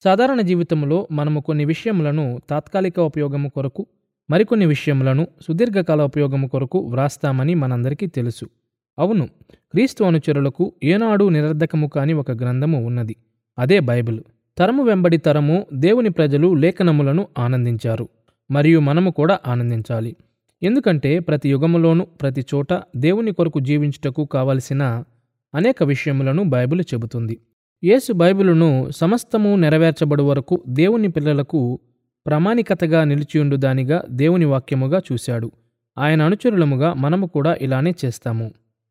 సాధారణ జీవితంలో మనము కొన్ని విషయములను తాత్కాలిక ఉపయోగము కొరకు మరికొన్ని విషయములను సుదీర్ఘకాల ఉపయోగము కొరకు వ్రాస్తామని మనందరికీ తెలుసు అవును క్రీస్తు అనుచరులకు ఏనాడు నిరర్ధకము కాని ఒక గ్రంథము ఉన్నది అదే బైబిల్ తరము వెంబడి తరము దేవుని ప్రజలు లేఖనములను ఆనందించారు మరియు మనము కూడా ఆనందించాలి ఎందుకంటే ప్రతి యుగములోనూ ప్రతి చోట దేవుని కొరకు జీవించుటకు కావలసిన అనేక విషయములను బైబిల్ చెబుతుంది యేసు బైబిలును సమస్తము నెరవేర్చబడు వరకు దేవుని పిల్లలకు ప్రామాణికతగా నిలిచియుండు దానిగా దేవుని వాక్యముగా చూశాడు ఆయన అనుచరులముగా మనము కూడా ఇలానే చేస్తాము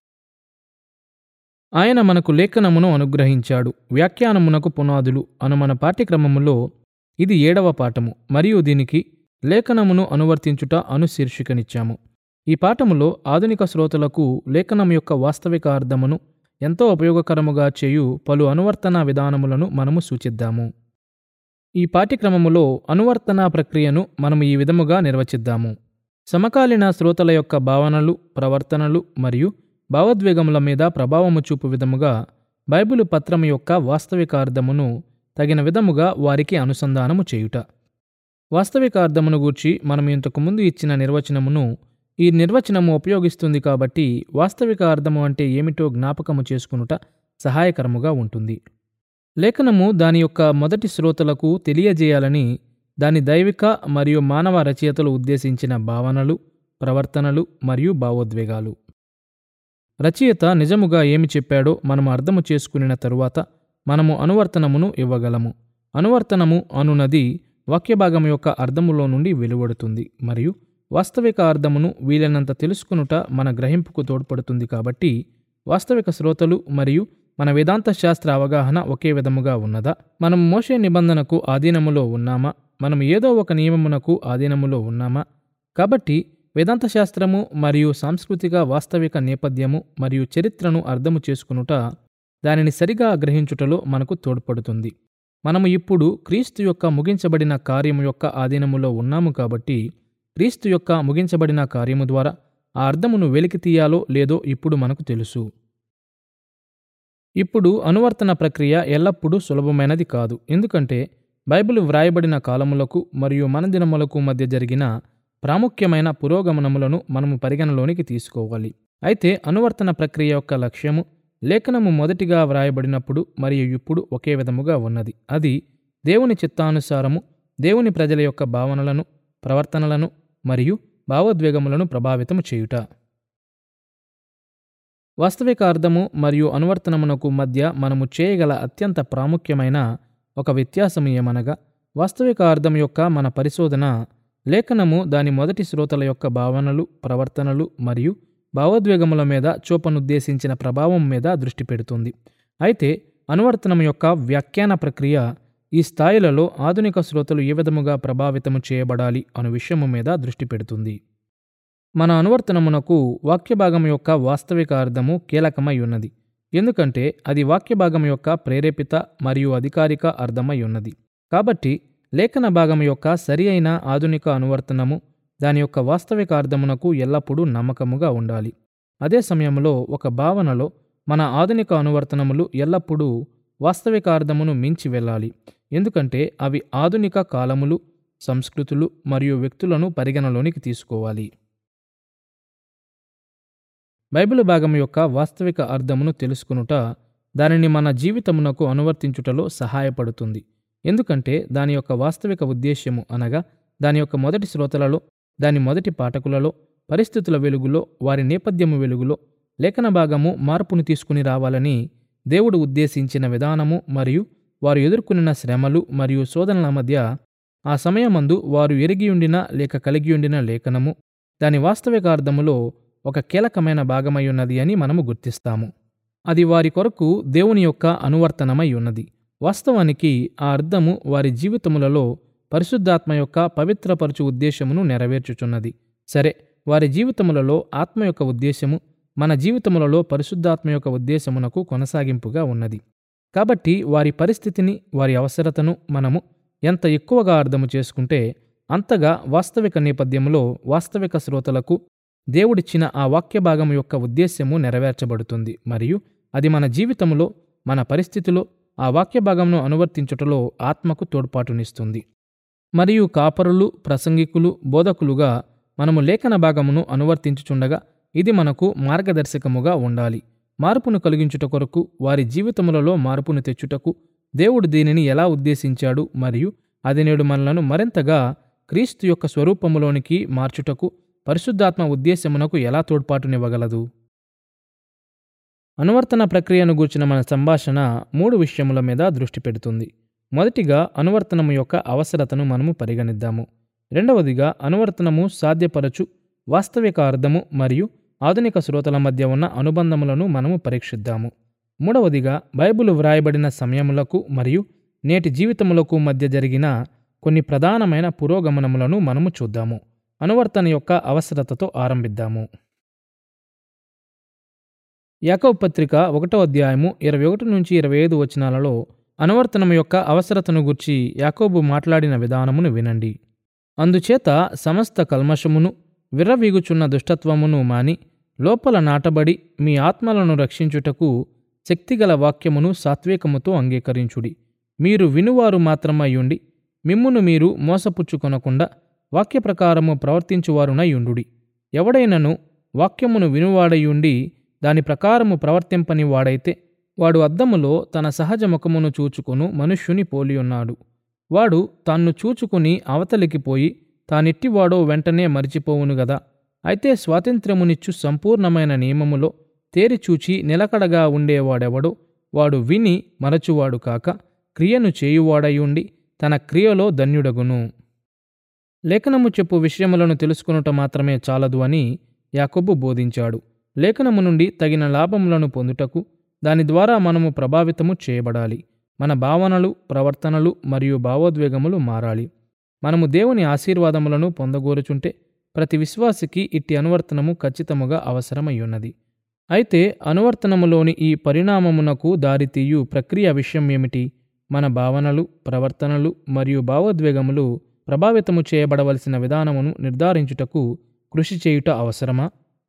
ఆయన మనకు లేఖనమును అనుగ్రహించాడు వ్యాఖ్యానమునకు పునాదులు అను మన పాఠ్యక్రమములో ఇది ఏడవ పాఠము మరియు దీనికి లేఖనమును అనువర్తించుట అను శీర్షికనిచ్చాము ఈ పాఠములో ఆధునిక శ్రోతలకు లేఖనం యొక్క వాస్తవిక అర్థమును ఎంతో ఉపయోగకరముగా చేయు పలు అనువర్తన విధానములను మనము సూచిద్దాము ఈ పాఠ్యక్రమములో అనువర్తన ప్రక్రియను మనము ఈ విధముగా నిర్వచిద్దాము సమకాలీన శ్రోతల యొక్క భావనలు ప్రవర్తనలు మరియు భావోద్వేగముల మీద ప్రభావము చూపు విధముగా బైబిలు పత్రము యొక్క వాస్తవిక అర్థమును తగిన విధముగా వారికి అనుసంధానము చేయుట వాస్తవిక అర్థమును గూర్చి మనం ఇంతకు ముందు ఇచ్చిన నిర్వచనమును ఈ నిర్వచనము ఉపయోగిస్తుంది కాబట్టి వాస్తవిక అర్థము అంటే ఏమిటో జ్ఞాపకము చేసుకునుట సహాయకరముగా ఉంటుంది లేఖనము దాని యొక్క మొదటి శ్రోతలకు తెలియజేయాలని దాని దైవిక మరియు మానవ రచయితలు ఉద్దేశించిన భావనలు ప్రవర్తనలు మరియు భావోద్వేగాలు రచయిత నిజముగా ఏమి చెప్పాడో మనము అర్థము చేసుకునిన తరువాత మనము అనువర్తనమును ఇవ్వగలము అనువర్తనము అనునది వాక్యభాగం యొక్క అర్థములో నుండి వెలువడుతుంది మరియు వాస్తవిక అర్థమును వీలైనంత తెలుసుకునుట మన గ్రహింపుకు తోడ్పడుతుంది కాబట్టి వాస్తవిక శ్రోతలు మరియు మన వేదాంత శాస్త్ర అవగాహన ఒకే విధముగా ఉన్నదా మనం మోషే నిబంధనకు ఆధీనములో ఉన్నామా మనం ఏదో ఒక నియమమునకు ఆధీనములో ఉన్నామా కాబట్టి వేదాంత శాస్త్రము మరియు సాంస్కృతిక వాస్తవిక నేపథ్యము మరియు చరిత్రను అర్థము చేసుకునుట దానిని సరిగా గ్రహించుటలో మనకు తోడ్పడుతుంది మనము ఇప్పుడు క్రీస్తు యొక్క ముగించబడిన కార్యము యొక్క ఆధీనములో ఉన్నాము కాబట్టి క్రీస్తు యొక్క ముగించబడిన కార్యము ద్వారా ఆ అర్థమును వెలికి తీయాలో లేదో ఇప్పుడు మనకు తెలుసు ఇప్పుడు అనువర్తన ప్రక్రియ ఎల్లప్పుడూ సులభమైనది కాదు ఎందుకంటే బైబిల్ వ్రాయబడిన కాలములకు మరియు మన దినములకు మధ్య జరిగిన ప్రాముఖ్యమైన పురోగమనములను మనము పరిగణలోనికి తీసుకోవాలి అయితే అనువర్తన ప్రక్రియ యొక్క లక్ష్యము లేఖనము మొదటిగా వ్రాయబడినప్పుడు మరియు ఇప్పుడు ఒకే విధముగా ఉన్నది అది దేవుని చిత్తానుసారము దేవుని ప్రజల యొక్క భావనలను ప్రవర్తనలను మరియు భావోద్వేగములను ప్రభావితము చేయుట వాస్తవిక అర్థము మరియు అనువర్తనమునకు మధ్య మనము చేయగల అత్యంత ప్రాముఖ్యమైన ఒక వ్యత్యాసము ఏమనగా వాస్తవిక అర్థం యొక్క మన పరిశోధన లేఖనము దాని మొదటి శ్రోతల యొక్క భావనలు ప్రవర్తనలు మరియు భావోద్వేగముల మీద చూపనుద్దేశించిన ప్రభావం మీద దృష్టి పెడుతుంది అయితే అనువర్తనం యొక్క వ్యాఖ్యాన ప్రక్రియ ఈ స్థాయిలలో ఆధునిక శ్రోతలు ఏ విధముగా ప్రభావితము చేయబడాలి అను విషయము మీద దృష్టి పెడుతుంది మన అనువర్తనమునకు వాక్యభాగం యొక్క వాస్తవిక అర్థము కీలకమై ఉన్నది ఎందుకంటే అది వాక్యభాగం యొక్క ప్రేరేపిత మరియు అధికారిక అర్థమై ఉన్నది కాబట్టి లేఖన భాగం యొక్క సరి అయిన ఆధునిక అనువర్తనము దాని యొక్క వాస్తవిక అర్థమునకు ఎల్లప్పుడూ నమ్మకముగా ఉండాలి అదే సమయంలో ఒక భావనలో మన ఆధునిక అనువర్తనములు ఎల్లప్పుడూ వాస్తవిక అర్థమును మించి వెళ్ళాలి ఎందుకంటే అవి ఆధునిక కాలములు సంస్కృతులు మరియు వ్యక్తులను పరిగణలోనికి తీసుకోవాలి బైబిల్ భాగం యొక్క వాస్తవిక అర్థమును తెలుసుకునుట దానిని మన జీవితమునకు అనువర్తించుటలో సహాయపడుతుంది ఎందుకంటే దాని యొక్క వాస్తవిక ఉద్దేశ్యము అనగా దాని యొక్క మొదటి శ్రోతలలో దాని మొదటి పాఠకులలో పరిస్థితుల వెలుగులో వారి నేపథ్యము వెలుగులో లేఖన భాగము మార్పును తీసుకుని రావాలని దేవుడు ఉద్దేశించిన విధానము మరియు వారు ఎదుర్కొనిన శ్రమలు మరియు శోధనల మధ్య ఆ సమయమందు వారు ఎరిగియుండిన లేక కలిగియుండిన లేఖనము దాని వాస్తవిక అర్థములో ఒక కీలకమైన భాగమై ఉన్నది అని మనము గుర్తిస్తాము అది వారి కొరకు దేవుని యొక్క అనువర్తనమై ఉన్నది వాస్తవానికి ఆ అర్థము వారి జీవితములలో పరిశుద్ధాత్మ యొక్క పవిత్రపరచు ఉద్దేశమును నెరవేర్చుచున్నది సరే వారి జీవితములలో ఆత్మ యొక్క ఉద్దేశము మన జీవితములలో పరిశుద్ధాత్మ యొక్క ఉద్దేశమునకు కొనసాగింపుగా ఉన్నది కాబట్టి వారి పరిస్థితిని వారి అవసరతను మనము ఎంత ఎక్కువగా అర్థము చేసుకుంటే అంతగా వాస్తవిక నేపథ్యంలో వాస్తవిక శ్రోతలకు దేవుడిచ్చిన ఆ వాక్య భాగం యొక్క ఉద్దేశ్యము నెరవేర్చబడుతుంది మరియు అది మన జీవితంలో మన పరిస్థితిలో ఆ వాక్య భాగంను అనువర్తించుటలో ఆత్మకు తోడ్పాటునిస్తుంది మరియు కాపరులు ప్రసంగికులు బోధకులుగా మనము లేఖన భాగమును అనువర్తించుచుండగా ఇది మనకు మార్గదర్శకముగా ఉండాలి మార్పును కలిగించుట కొరకు వారి జీవితములలో మార్పును తెచ్చుటకు దేవుడు దీనిని ఎలా ఉద్దేశించాడు మరియు అది నేడు మనలను మరింతగా క్రీస్తు యొక్క స్వరూపములోనికి మార్చుటకు పరిశుద్ధాత్మ ఉద్దేశమునకు ఎలా తోడ్పాటునివ్వగలదు అనువర్తన ప్రక్రియను గూర్చిన మన సంభాషణ మూడు విషయముల మీద దృష్టి పెడుతుంది మొదటిగా అనువర్తనము యొక్క అవసరతను మనము పరిగణిద్దాము రెండవదిగా అనువర్తనము సాధ్యపరచు వాస్తవిక అర్థము మరియు ఆధునిక శ్రోతల మధ్య ఉన్న అనుబంధములను మనము పరీక్షిద్దాము మూడవదిగా బైబిల్ వ్రాయబడిన సమయములకు మరియు నేటి జీవితములకు మధ్య జరిగిన కొన్ని ప్రధానమైన పురోగమనములను మనము చూద్దాము అనువర్తన యొక్క అవసరతతో ఆరంభిద్దాము యాకవ్ పత్రిక ఒకటో అధ్యాయము ఇరవై ఒకటి నుంచి ఇరవై ఐదు వచనాలలో అనువర్తనం యొక్క అవసరతను గుర్చి యాకోబు మాట్లాడిన విధానమును వినండి అందుచేత సమస్త కల్మషమును విర్రవీగుచున్న దుష్టత్వమును మాని లోపల నాటబడి మీ ఆత్మలను రక్షించుటకు శక్తిగల వాక్యమును సాత్వికముతో అంగీకరించుడి మీరు వినువారు మాత్రమయ్యుండి మిమ్మును మీరు మోసపుచ్చుకొనకుండా వాక్య ప్రకారము ప్రవర్తించువారునై ఉండుడి ఎవడైనను వాక్యమును వినువాడయుండి దాని ప్రకారము ప్రవర్తింపని వాడైతే వాడు అద్దములో తన సహజ ముఖమును చూచుకొను మనుష్యుని పోలియున్నాడు వాడు తాన్ను చూచుకుని అవతలికి పోయి తానెట్టివాడో వెంటనే మరిచిపోవును గదా అయితే స్వాతంత్ర్యమునిచ్చు సంపూర్ణమైన నియమములో తేరిచూచి నిలకడగా ఉండేవాడెవడో వాడు విని మరచువాడు కాక క్రియను చేయువాడయుండి తన క్రియలో ధన్యుడగును లేఖనము చెప్పు విషయములను తెలుసుకొనుట మాత్రమే చాలదు అని యాకొబు బోధించాడు లేఖనము నుండి తగిన లాభములను పొందుటకు దాని ద్వారా మనము ప్రభావితము చేయబడాలి మన భావనలు ప్రవర్తనలు మరియు భావోద్వేగములు మారాలి మనము దేవుని ఆశీర్వాదములను పొందగోరుచుంటే ప్రతి విశ్వాసికి ఇట్టి అనువర్తనము ఖచ్చితముగా అవసరమయ్యున్నది అయితే అనువర్తనములోని ఈ పరిణామమునకు దారితీయు ప్రక్రియ విషయం ఏమిటి మన భావనలు ప్రవర్తనలు మరియు భావోద్వేగములు ప్రభావితము చేయబడవలసిన విధానమును నిర్ధారించుటకు కృషి చేయుట అవసరమా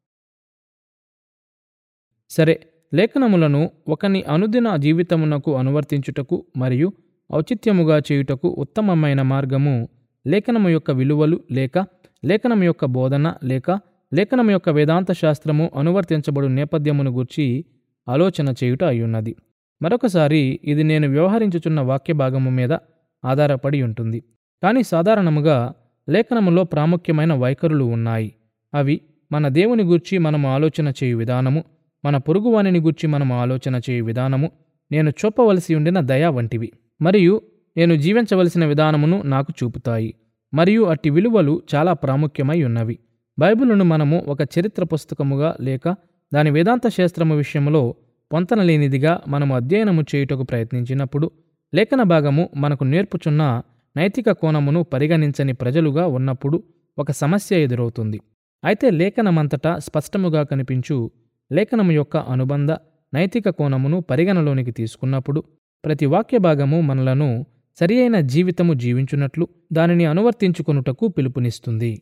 సరే లేఖనములను ఒకని అనుదిన జీవితమునకు అనువర్తించుటకు మరియు ఔచిత్యముగా చేయుటకు ఉత్తమమైన మార్గము లేఖనము యొక్క విలువలు లేక లేఖనము యొక్క బోధన లేక లేఖనము యొక్క వేదాంత శాస్త్రము అనువర్తించబడు నేపథ్యమును గూర్చి ఆలోచన చేయుట అయ్యున్నది మరొకసారి ఇది నేను వ్యవహరించుచున్న వాక్య భాగము మీద ఆధారపడి ఉంటుంది కానీ సాధారణముగా లేఖనములో ప్రాముఖ్యమైన వైఖరులు ఉన్నాయి అవి మన దేవుని గూర్చి మనము ఆలోచన చేయు విధానము మన పొరుగువానిని గూర్చి మనము ఆలోచన చేయు విధానము నేను చూపవలసి ఉండిన దయ వంటివి మరియు నేను జీవించవలసిన విధానమును నాకు చూపుతాయి మరియు అట్టి విలువలు చాలా ప్రాముఖ్యమై ఉన్నవి బైబిలును మనము ఒక చరిత్ర పుస్తకముగా లేక దాని వేదాంత శాస్త్రము విషయంలో పొంతనలేనిదిగా మనము అధ్యయనము చేయుటకు ప్రయత్నించినప్పుడు లేఖన భాగము మనకు నేర్పుచున్న నైతిక కోణమును పరిగణించని ప్రజలుగా ఉన్నప్పుడు ఒక సమస్య ఎదురవుతుంది అయితే లేఖనమంతటా స్పష్టముగా కనిపించు లేఖనము యొక్క అనుబంధ నైతిక కోణమును పరిగణలోనికి తీసుకున్నప్పుడు ప్రతి వాక్య భాగము మనలను సరియైన జీవితము జీవించున్నట్లు దానిని అనువర్తించుకొనుటకు పిలుపునిస్తుంది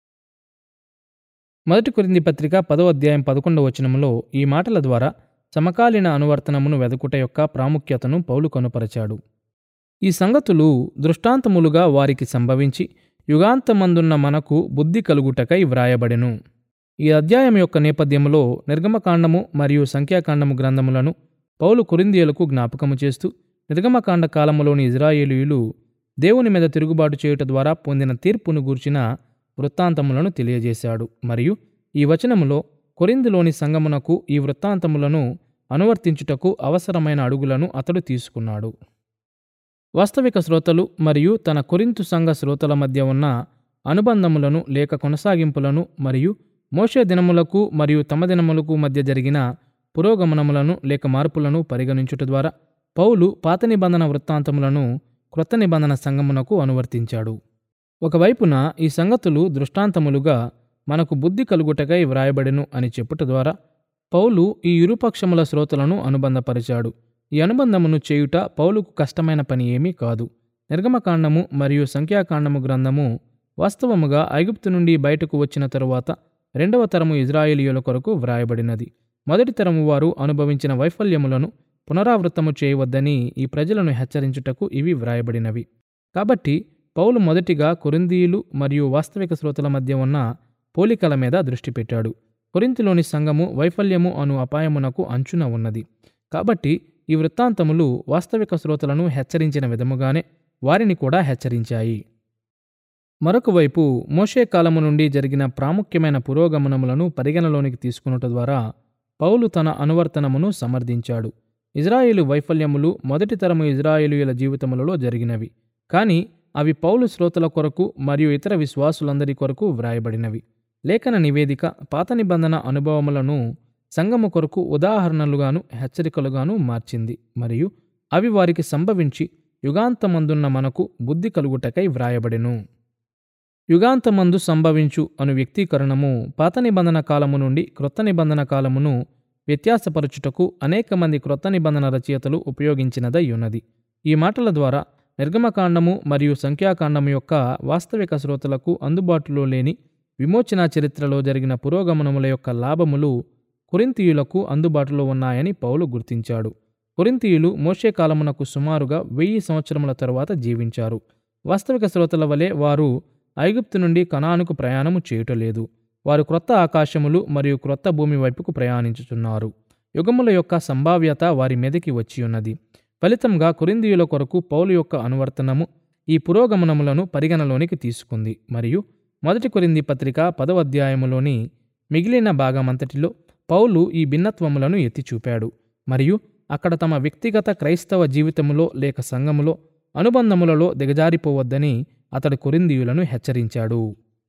మొదటి కొరింది పత్రిక పదో అధ్యాయం పదకొండవ వచనములో ఈ మాటల ద్వారా సమకాలీన అనువర్తనమును వెదకుట యొక్క ప్రాముఖ్యతను పౌలు కనుపరచాడు ఈ సంగతులు దృష్టాంతములుగా వారికి సంభవించి యుగాంతమందున్న మనకు బుద్ధి కలుగుటకై వ్రాయబడెను ఈ అధ్యాయం యొక్క నేపథ్యములో నిర్గమకాండము మరియు సంఖ్యాకాండము గ్రంథములను పౌలు కొరిందియలకు జ్ఞాపకము చేస్తూ నిర్గమకాండ కాలములోని ఇజ్రాయేలీయులు దేవుని మీద తిరుగుబాటు చేయుట ద్వారా పొందిన తీర్పును గూర్చిన వృత్తాంతములను తెలియజేశాడు మరియు ఈ వచనములో కొరిందులోని సంగమునకు ఈ వృత్తాంతములను అనువర్తించుటకు అవసరమైన అడుగులను అతడు తీసుకున్నాడు వాస్తవిక శ్రోతలు మరియు తన కొరింతు సంఘ శ్రోతల మధ్య ఉన్న అనుబంధములను లేక కొనసాగింపులను మరియు మోషే దినములకు మరియు తమ దినములకు మధ్య జరిగిన పురోగమనములను లేక మార్పులను పరిగణించుట ద్వారా పౌలు పాత నిబంధన వృత్తాంతములను క్రొత్త నిబంధన సంగమునకు అనువర్తించాడు ఒకవైపున ఈ సంగతులు దృష్టాంతములుగా మనకు బుద్ధి కలుగుటకై వ్రాయబడెను అని చెప్పుట ద్వారా పౌలు ఈ ఇరుపక్షముల శ్రోతలను అనుబంధపరిచాడు ఈ అనుబంధమును చేయుట పౌలుకు కష్టమైన పని ఏమీ కాదు నిర్గమకాండము మరియు సంఖ్యాకాండము గ్రంథము వాస్తవముగా ఐగుప్తు నుండి బయటకు వచ్చిన తరువాత రెండవ తరము ఇజ్రాయేలీయుల కొరకు వ్రాయబడినది మొదటి తరము వారు అనుభవించిన వైఫల్యములను పునరావృత్తము చేయవద్దని ఈ ప్రజలను హెచ్చరించుటకు ఇవి వ్రాయబడినవి కాబట్టి పౌలు మొదటిగా కొరిందీయులు మరియు వాస్తవిక శ్రోతల మధ్య ఉన్న పోలికల మీద దృష్టి పెట్టాడు కొరింతిలోని సంఘము వైఫల్యము అను అపాయమునకు అంచున ఉన్నది కాబట్టి ఈ వృత్తాంతములు వాస్తవిక శ్రోతలను హెచ్చరించిన విధముగానే వారిని కూడా హెచ్చరించాయి మరొక వైపు మోషే కాలము నుండి జరిగిన ప్రాముఖ్యమైన పురోగమనములను పరిగణలోనికి తీసుకున్నట ద్వారా పౌలు తన అనువర్తనమును సమర్థించాడు ఇజ్రాయేలు వైఫల్యములు మొదటి తరము ఇజ్రాయేలీయుల జీవితములలో జరిగినవి కానీ అవి పౌలు శ్రోతల కొరకు మరియు ఇతర విశ్వాసులందరి కొరకు వ్రాయబడినవి లేఖన నివేదిక పాత నిబంధన అనుభవములను సంగము కొరకు ఉదాహరణలుగాను హెచ్చరికలుగాను మార్చింది మరియు అవి వారికి సంభవించి యుగాంతమందున్న మనకు బుద్ధి కలుగుటకై వ్రాయబడెను యుగాంతమందు సంభవించు అను వ్యక్తీకరణము పాత నిబంధన కాలము నుండి క్రొత్త నిబంధన కాలమును వ్యత్యాసపరచుటకు అనేక మంది క్రొత్త నిబంధన రచయితలు ఉపయోగించినదై ఉన్నది ఈ మాటల ద్వారా నిర్గమకాండము మరియు సంఖ్యాకాండము యొక్క వాస్తవిక శ్రోతలకు అందుబాటులో లేని విమోచన చరిత్రలో జరిగిన పురోగమనముల యొక్క లాభములు కొరింతీయులకు అందుబాటులో ఉన్నాయని పౌలు గుర్తించాడు కొరింతీయులు మోషే కాలమునకు సుమారుగా వెయ్యి సంవత్సరముల తరువాత జీవించారు వాస్తవిక శ్రోతల వలె వారు ఐగుప్తు నుండి కనానుకు ప్రయాణము చేయుటలేదు వారు క్రొత్త ఆకాశములు మరియు క్రొత్త భూమి వైపుకు ప్రయాణించుచున్నారు యుగముల యొక్క సంభావ్యత వారి మీదకి వచ్చి ఉన్నది ఫలితంగా కొరిందీయుల కొరకు పౌలు యొక్క అనువర్తనము ఈ పురోగమనములను పరిగణలోనికి తీసుకుంది మరియు మొదటి కొరింది పత్రిక పదవ అధ్యాయములోని మిగిలిన భాగమంతటిలో పౌలు ఈ భిన్నత్వములను ఎత్తి చూపాడు మరియు అక్కడ తమ వ్యక్తిగత క్రైస్తవ జీవితములో లేక సంఘములో అనుబంధములలో దిగజారిపోవద్దని అతడు కొరిందీయులను హెచ్చరించాడు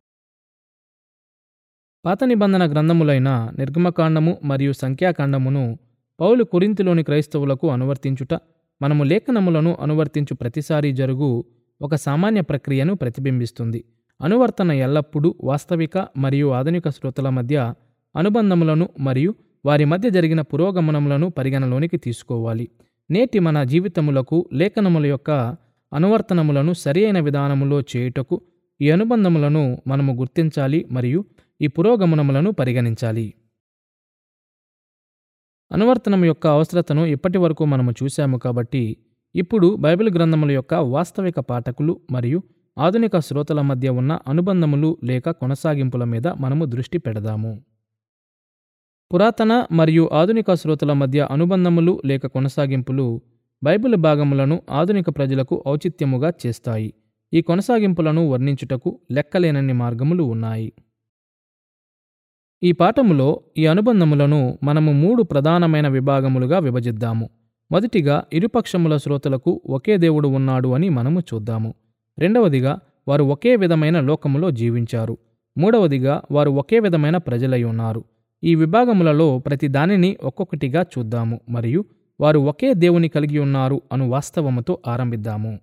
పాత నిబంధన గ్రంథములైన నిర్గమకాండము మరియు సంఖ్యాకాండమును పౌలు కొరింతిలోని క్రైస్తవులకు అనువర్తించుట మనము లేఖనములను అనువర్తించు ప్రతిసారి జరుగు ఒక సామాన్య ప్రక్రియను ప్రతిబింబిస్తుంది అనువర్తన ఎల్లప్పుడూ వాస్తవిక మరియు ఆధునిక శ్రోతల మధ్య అనుబంధములను మరియు వారి మధ్య జరిగిన పురోగమనములను పరిగణలోనికి తీసుకోవాలి నేటి మన జీవితములకు లేఖనముల యొక్క అనువర్తనములను సరియైన విధానములో చేయుటకు ఈ అనుబంధములను మనము గుర్తించాలి మరియు ఈ పురోగమనములను పరిగణించాలి అనువర్తనం యొక్క అవసరతను ఇప్పటి వరకు మనము చూశాము కాబట్టి ఇప్పుడు బైబిల్ గ్రంథముల యొక్క వాస్తవిక పాఠకులు మరియు ఆధునిక శ్రోతల మధ్య ఉన్న అనుబంధములు లేక కొనసాగింపుల మీద మనము దృష్టి పెడదాము పురాతన మరియు ఆధునిక శ్రోతల మధ్య అనుబంధములు లేక కొనసాగింపులు బైబిల్ భాగములను ఆధునిక ప్రజలకు ఔచిత్యముగా చేస్తాయి ఈ కొనసాగింపులను వర్ణించుటకు లెక్కలేనన్ని మార్గములు ఉన్నాయి ఈ పాఠములో ఈ అనుబంధములను మనము మూడు ప్రధానమైన విభాగములుగా విభజిద్దాము మొదటిగా ఇరుపక్షముల శ్రోతలకు ఒకే దేవుడు ఉన్నాడు అని మనము చూద్దాము రెండవదిగా వారు ఒకే విధమైన లోకములో జీవించారు మూడవదిగా వారు ఒకే విధమైన ప్రజలై ఉన్నారు ఈ విభాగములలో ప్రతి దానిని ఒక్కొక్కటిగా చూద్దాము మరియు వారు ఒకే దేవుని కలిగి ఉన్నారు అను వాస్తవముతో ఆరంభిద్దాము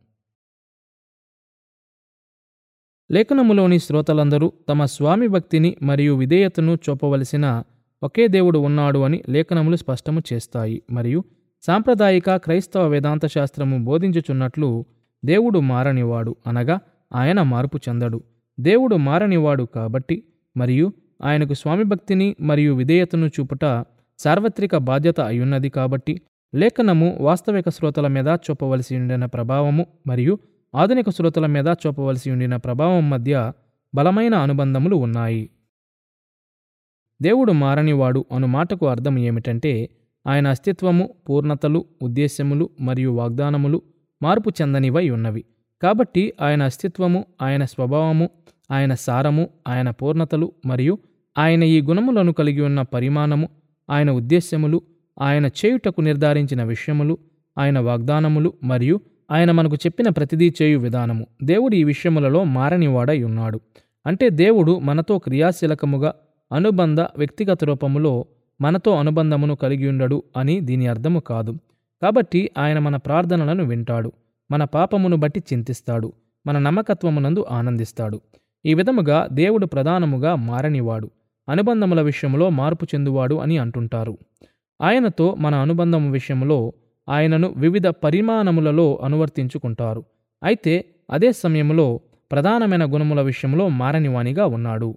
లేఖనములోని శ్రోతలందరూ తమ స్వామి భక్తిని మరియు విధేయతను చూపవలసిన ఒకే దేవుడు ఉన్నాడు అని లేఖనములు స్పష్టము చేస్తాయి మరియు సాంప్రదాయిక క్రైస్తవ వేదాంత శాస్త్రము బోధించుచున్నట్లు దేవుడు మారనివాడు అనగా ఆయన మార్పు చెందడు దేవుడు మారనివాడు కాబట్టి మరియు ఆయనకు స్వామి భక్తిని మరియు విధేయతను చూపుట సార్వత్రిక బాధ్యత అయ్యున్నది కాబట్టి లేఖనము వాస్తవిక శ్రోతల మీద చూపవలసి ఉండిన ప్రభావము మరియు ఆధునిక శ్రోతల మీద చూపవలసి ఉండిన ప్రభావం మధ్య బలమైన అనుబంధములు ఉన్నాయి దేవుడు మారనివాడు అను మాటకు అర్థం ఏమిటంటే ఆయన అస్తిత్వము పూర్ణతలు ఉద్దేశ్యములు మరియు వాగ్దానములు మార్పు చెందనివై ఉన్నవి కాబట్టి ఆయన అస్తిత్వము ఆయన స్వభావము ఆయన సారము ఆయన పూర్ణతలు మరియు ఆయన ఈ గుణములను కలిగి ఉన్న పరిమాణము ఆయన ఉద్దేశ్యములు ఆయన చేయుటకు నిర్ధారించిన విషయములు ఆయన వాగ్దానములు మరియు ఆయన మనకు చెప్పిన ప్రతిదీ చేయు విధానము దేవుడు ఈ విషయములలో మారనివాడై ఉన్నాడు అంటే దేవుడు మనతో క్రియాశీలకముగా అనుబంధ వ్యక్తిగత రూపములో మనతో అనుబంధమును కలిగి ఉండడు అని దీని అర్థము కాదు కాబట్టి ఆయన మన ప్రార్థనలను వింటాడు మన పాపమును బట్టి చింతిస్తాడు మన నమ్మకత్వమునందు ఆనందిస్తాడు ఈ విధముగా దేవుడు ప్రధానముగా మారనివాడు అనుబంధముల విషయంలో మార్పు చెందువాడు అని అంటుంటారు ఆయనతో మన అనుబంధం విషయంలో ఆయనను వివిధ పరిమాణములలో అనువర్తించుకుంటారు అయితే అదే సమయంలో ప్రధానమైన గుణముల విషయంలో మారనివానిగా ఉన్నాడు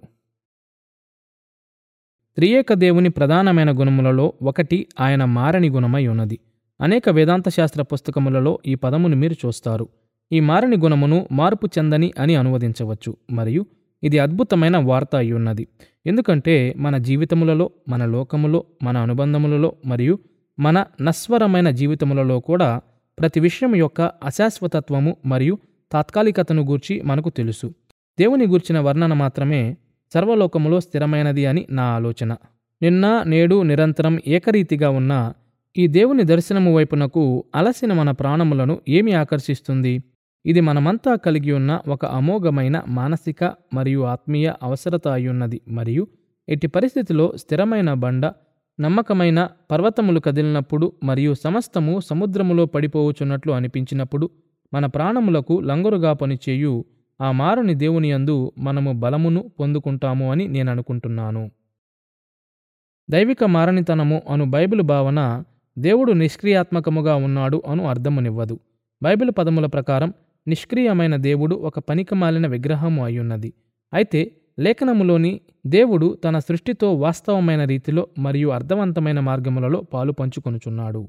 త్రియేక దేవుని ప్రధానమైన గుణములలో ఒకటి ఆయన మారని గుణమై ఉన్నది అనేక వేదాంత శాస్త్ర పుస్తకములలో ఈ పదమును మీరు చూస్తారు ఈ మారని గుణమును మార్పు చెందని అని అనువదించవచ్చు మరియు ఇది అద్భుతమైన వార్త అయి ఉన్నది ఎందుకంటే మన జీవితములలో మన లోకములో మన అనుబంధములలో మరియు మన నస్వరమైన జీవితములలో కూడా ప్రతి విషయం యొక్క అశాశ్వతత్వము మరియు తాత్కాలికతను గూర్చి మనకు తెలుసు దేవుని గూర్చిన వర్ణన మాత్రమే సర్వలోకములో స్థిరమైనది అని నా ఆలోచన నిన్న నేడు నిరంతరం ఏకరీతిగా ఉన్న ఈ దేవుని దర్శనము వైపునకు అలసిన మన ప్రాణములను ఏమి ఆకర్షిస్తుంది ఇది మనమంతా కలిగి ఉన్న ఒక అమోఘమైన మానసిక మరియు ఆత్మీయ అవసరత అయ్యున్నది మరియు ఎట్టి పరిస్థితిలో స్థిరమైన బండ నమ్మకమైన పర్వతములు కదిలినప్పుడు మరియు సమస్తము సముద్రములో పడిపోవచున్నట్లు అనిపించినప్పుడు మన ప్రాణములకు లంగరుగా పనిచేయు ఆ మారుని దేవుని యందు మనము బలమును పొందుకుంటాము అని నేను అనుకుంటున్నాను దైవిక మారనితనము అను బైబిల్ భావన దేవుడు నిష్క్రియాత్మకముగా ఉన్నాడు అను అర్థమునివ్వదు బైబిల్ పదముల ప్రకారం నిష్క్రియమైన దేవుడు ఒక పనికిమాలిన విగ్రహము అయ్యున్నది అయితే లేఖనములోని దేవుడు తన సృష్టితో వాస్తవమైన రీతిలో మరియు అర్థవంతమైన మార్గములలో పాలు పంచుకొనుచున్నాడు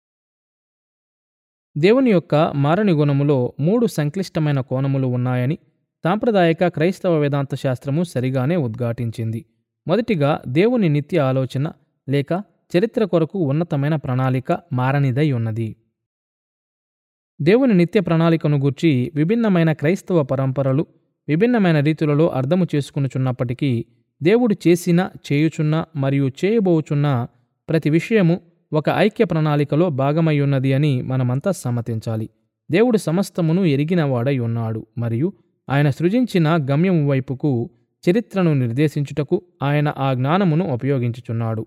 దేవుని యొక్క మారని గుణములో మూడు సంక్లిష్టమైన కోణములు ఉన్నాయని సాంప్రదాయక క్రైస్తవ వేదాంత శాస్త్రము సరిగానే ఉద్ఘాటించింది మొదటిగా దేవుని నిత్య ఆలోచన లేక చరిత్ర కొరకు ఉన్నతమైన ప్రణాళిక మారనిదై ఉన్నది దేవుని నిత్య ప్రణాళికను గూర్చి విభిన్నమైన క్రైస్తవ పరంపరలు విభిన్నమైన రీతులలో అర్థము చేసుకునుచున్నప్పటికీ దేవుడు చేసిన చేయుచున్న మరియు చేయబోచున్న ప్రతి విషయము ఒక ఐక్య ప్రణాళికలో భాగమయ్యున్నది అని మనమంతా సమ్మతించాలి దేవుడు సమస్తమును ఎరిగినవాడై ఉన్నాడు మరియు ఆయన సృజించిన గమ్యము వైపుకు చరిత్రను నిర్దేశించుటకు ఆయన ఆ జ్ఞానమును ఉపయోగించుచున్నాడు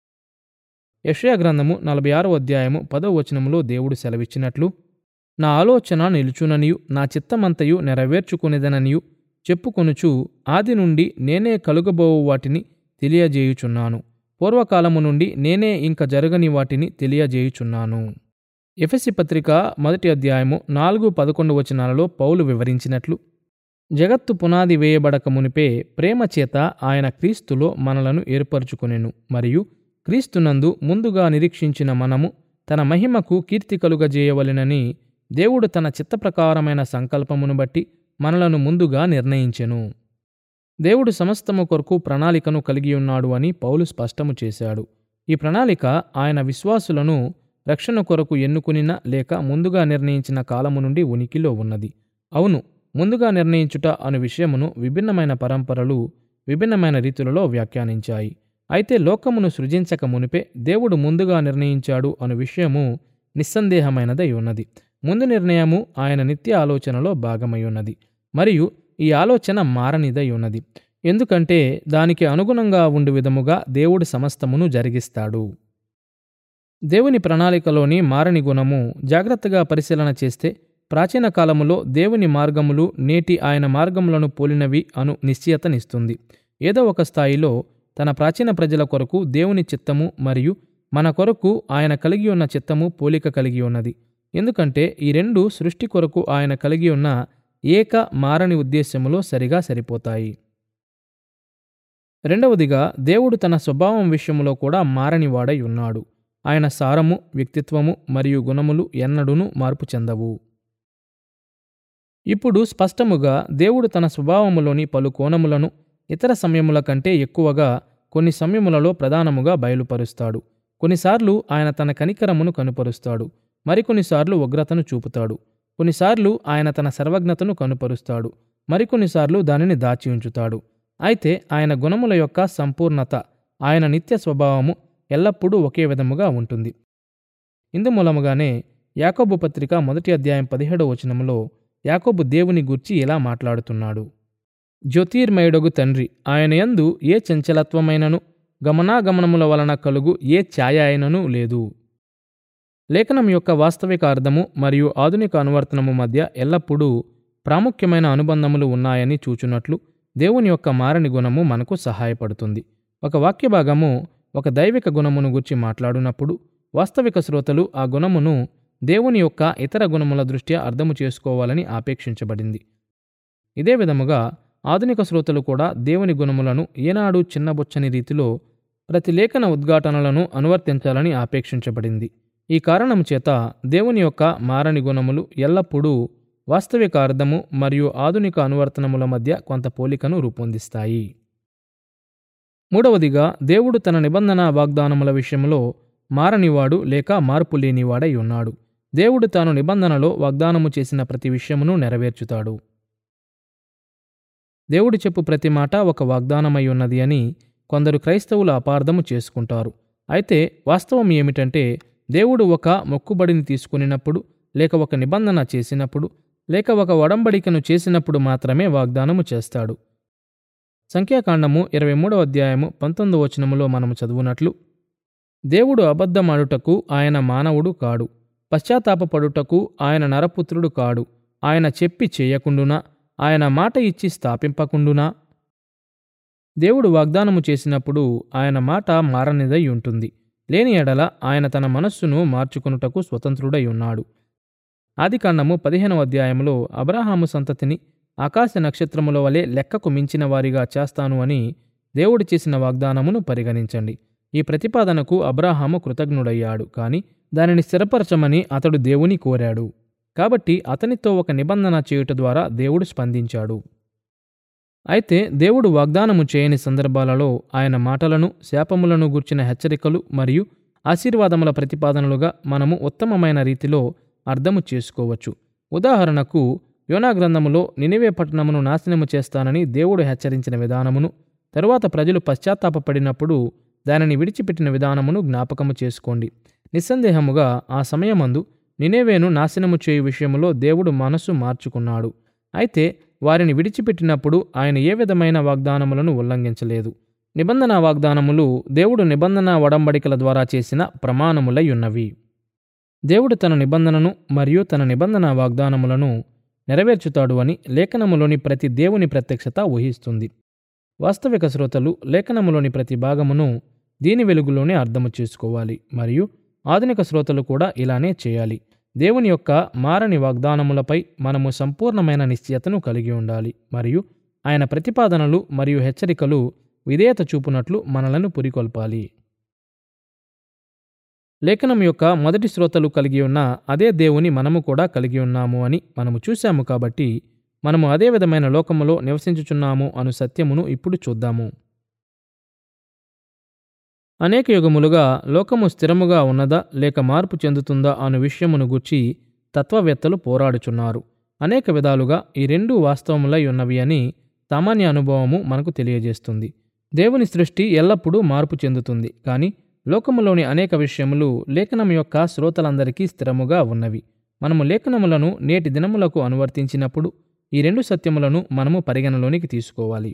యషయా గ్రంథము నలభై ఆరో అధ్యాయము పదో వచనములో దేవుడు సెలవిచ్చినట్లు నా ఆలోచన నిలుచుననియు నా చిత్తమంతయు నెరవేర్చుకునేదననియు చెప్పుకొనుచు ఆది నుండి నేనే కలుగబోవు వాటిని తెలియజేయుచున్నాను పూర్వకాలము నుండి నేనే ఇంక జరగని వాటిని తెలియజేయుచున్నాను ఎఫెసి పత్రిక మొదటి అధ్యాయము నాలుగు పదకొండు వచనాలలో పౌలు వివరించినట్లు జగత్తు పునాది వేయబడక మునిపే ప్రేమ చేత ఆయన క్రీస్తులో మనలను ఏర్పరచుకొనెను మరియు క్రీస్తునందు ముందుగా నిరీక్షించిన మనము తన మహిమకు కీర్తి కలుగజేయవలెనని దేవుడు తన చిత్తప్రకారమైన సంకల్పమును బట్టి మనలను ముందుగా నిర్ణయించెను దేవుడు సమస్తము కొరకు ప్రణాళికను కలిగి ఉన్నాడు అని పౌలు స్పష్టము చేశాడు ఈ ప్రణాళిక ఆయన విశ్వాసులను రక్షణ కొరకు ఎన్నుకునిన లేక ముందుగా నిర్ణయించిన కాలము నుండి ఉనికిలో ఉన్నది అవును ముందుగా నిర్ణయించుట అను విషయమును విభిన్నమైన పరంపరలు విభిన్నమైన రీతులలో వ్యాఖ్యానించాయి అయితే లోకమును సృజించక మునిపే దేవుడు ముందుగా నిర్ణయించాడు అను విషయము నిస్సందేహమైనదై ఉన్నది ముందు నిర్ణయము ఆయన నిత్య ఆలోచనలో భాగమై ఉన్నది మరియు ఈ ఆలోచన మారనిదై ఉన్నది ఎందుకంటే దానికి అనుగుణంగా ఉండు విధముగా దేవుడు సమస్తమును జరిగిస్తాడు దేవుని ప్రణాళికలోని మారని గుణము జాగ్రత్తగా పరిశీలన చేస్తే ప్రాచీన కాలములో దేవుని మార్గములు నేటి ఆయన మార్గములను పోలినవి అను నిశ్చయతనిస్తుంది ఏదో ఒక స్థాయిలో తన ప్రాచీన ప్రజల కొరకు దేవుని చిత్తము మరియు మన కొరకు ఆయన కలిగి ఉన్న చిత్తము పోలిక కలిగి ఉన్నది ఎందుకంటే ఈ రెండు సృష్టి కొరకు ఆయన కలిగి ఉన్న ఏక మారని ఉద్దేశములో సరిగా సరిపోతాయి రెండవదిగా దేవుడు తన స్వభావం విషయంలో కూడా మారనివాడై ఉన్నాడు ఆయన సారము వ్యక్తిత్వము మరియు గుణములు ఎన్నడూనూ మార్పు చెందవు ఇప్పుడు స్పష్టముగా దేవుడు తన స్వభావములోని పలు కోణములను ఇతర సమయముల కంటే ఎక్కువగా కొన్ని సమయములలో ప్రధానముగా బయలుపరుస్తాడు కొన్నిసార్లు ఆయన తన కనికరమును కనుపరుస్తాడు మరికొన్నిసార్లు ఉగ్రతను చూపుతాడు కొన్నిసార్లు ఆయన తన సర్వజ్ఞతను కనుపరుస్తాడు మరికొన్నిసార్లు దానిని దాచి ఉంచుతాడు అయితే ఆయన గుణముల యొక్క సంపూర్ణత ఆయన నిత్య స్వభావము ఎల్లప్పుడూ ఒకే విధముగా ఉంటుంది ఇందుమూలముగానే యాకోబు పత్రిక మొదటి అధ్యాయం పదిహేడవ వచనములో యాకోబు దేవుని గూర్చి ఇలా మాట్లాడుతున్నాడు జ్యోతిర్మయుడగు తండ్రి ఆయన యందు ఏ చంచలత్వమైనను గమనాగమనముల వలన కలుగు ఏ ఛాయ అయినను లేదు లేఖనం యొక్క వాస్తవిక అర్థము మరియు ఆధునిక అనువర్తనము మధ్య ఎల్లప్పుడూ ప్రాముఖ్యమైన అనుబంధములు ఉన్నాయని చూచున్నట్లు దేవుని యొక్క మారని గుణము మనకు సహాయపడుతుంది ఒక వాక్య భాగము ఒక దైవిక గుణమును గురించి మాట్లాడునప్పుడు వాస్తవిక శ్రోతలు ఆ గుణమును దేవుని యొక్క ఇతర గుణముల దృష్ట్యా అర్థము చేసుకోవాలని ఆపేక్షించబడింది ఇదే విధముగా ఆధునిక శ్రోతలు కూడా దేవుని గుణములను ఏనాడు చిన్నబొచ్చని రీతిలో ప్రతి లేఖన ఉద్ఘాటనలను అనువర్తించాలని ఆపేక్షించబడింది ఈ కారణం చేత దేవుని యొక్క మారని గుణములు ఎల్లప్పుడూ వాస్తవిక అర్థము మరియు ఆధునిక అనువర్తనముల మధ్య కొంత పోలికను రూపొందిస్తాయి మూడవదిగా దేవుడు తన నిబంధన వాగ్దానముల విషయంలో మారనివాడు లేక మార్పు లేనివాడై ఉన్నాడు దేవుడు తాను నిబంధనలో వాగ్దానము చేసిన ప్రతి విషయమును నెరవేర్చుతాడు దేవుడు చెప్పు ప్రతి మాట ఒక వాగ్దానమై ఉన్నది అని కొందరు క్రైస్తవులు అపార్థము చేసుకుంటారు అయితే వాస్తవం ఏమిటంటే దేవుడు ఒక మొక్కుబడిని తీసుకునినప్పుడు లేక ఒక నిబంధన చేసినప్పుడు లేక ఒక ఒడంబడికను చేసినప్పుడు మాత్రమే వాగ్దానము చేస్తాడు సంఖ్యాకాండము ఇరవై మూడవ అధ్యాయము పంతొమ్మిదవ వచనములో మనము చదువునట్లు దేవుడు అబద్ధమాడుటకు ఆయన మానవుడు కాడు పశ్చాత్తాపపడుటకు ఆయన నరపుత్రుడు కాడు ఆయన చెప్పి చేయకుండునా ఆయన మాట ఇచ్చి స్థాపింపకుండునా దేవుడు వాగ్దానము చేసినప్పుడు ఆయన మాట మారనిదై ఉంటుంది లేని ఎడల ఆయన తన మనస్సును మార్చుకొనుటకు స్వతంత్రుడై ఉన్నాడు ఆదికాండము పదిహేనవ అధ్యాయంలో అబ్రహాము సంతతిని ఆకాశ నక్షత్రముల వలె లెక్కకు మించిన వారిగా చేస్తాను అని దేవుడు చేసిన వాగ్దానమును పరిగణించండి ఈ ప్రతిపాదనకు అబ్రాహాము కృతజ్ఞుడయ్యాడు కాని దానిని స్థిరపరచమని అతడు దేవుని కోరాడు కాబట్టి అతనితో ఒక నిబంధన చేయుట ద్వారా దేవుడు స్పందించాడు అయితే దేవుడు వాగ్దానము చేయని సందర్భాలలో ఆయన మాటలను శాపములను గూర్చిన హెచ్చరికలు మరియు ఆశీర్వాదముల ప్రతిపాదనలుగా మనము ఉత్తమమైన రీతిలో అర్థము చేసుకోవచ్చు ఉదాహరణకు యోనా గ్రంథములో నినివే పట్టణమును నాశనము చేస్తానని దేవుడు హెచ్చరించిన విధానమును తరువాత ప్రజలు పశ్చాత్తాపపడినప్పుడు దానిని విడిచిపెట్టిన విధానమును జ్ఞాపకము చేసుకోండి నిస్సందేహముగా ఆ సమయమందు నినేవేను నాశనము చేయు విషయములో దేవుడు మనస్సు మార్చుకున్నాడు అయితే వారిని విడిచిపెట్టినప్పుడు ఆయన ఏ విధమైన వాగ్దానములను ఉల్లంఘించలేదు నిబంధన వాగ్దానములు దేవుడు నిబంధన వడంబడికల ద్వారా చేసిన ప్రమాణములై ఉన్నవి దేవుడు తన నిబంధనను మరియు తన నిబంధన వాగ్దానములను నెరవేర్చుతాడు అని లేఖనములోని ప్రతి దేవుని ప్రత్యక్షత ఊహిస్తుంది వాస్తవిక శ్రోతలు లేఖనములోని ప్రతి భాగమును దీని వెలుగులోనే అర్థము చేసుకోవాలి మరియు ఆధునిక శ్రోతలు కూడా ఇలానే చేయాలి దేవుని యొక్క మారని వాగ్దానములపై మనము సంపూర్ణమైన నిశ్చయతను కలిగి ఉండాలి మరియు ఆయన ప్రతిపాదనలు మరియు హెచ్చరికలు విధేయత చూపునట్లు మనలను పురికొల్పాలి లేఖనం యొక్క మొదటి శ్రోతలు కలిగి ఉన్న అదే దేవుని మనము కూడా కలిగి ఉన్నాము అని మనము చూశాము కాబట్టి మనము అదే విధమైన లోకములో నివసించుచున్నాము అను సత్యమును ఇప్పుడు చూద్దాము అనేక యుగములుగా లోకము స్థిరముగా ఉన్నదా లేక మార్పు చెందుతుందా అను విషయమును గుర్చి తత్వవేత్తలు పోరాడుచున్నారు అనేక విధాలుగా ఈ రెండు వాస్తవములై ఉన్నవి అని సామాన్య అనుభవము మనకు తెలియజేస్తుంది దేవుని సృష్టి ఎల్లప్పుడూ మార్పు చెందుతుంది కానీ లోకములోని అనేక విషయములు లేఖనం యొక్క శ్రోతలందరికీ స్థిరముగా ఉన్నవి మనము లేఖనములను నేటి దినములకు అనువర్తించినప్పుడు ఈ రెండు సత్యములను మనము పరిగణలోనికి తీసుకోవాలి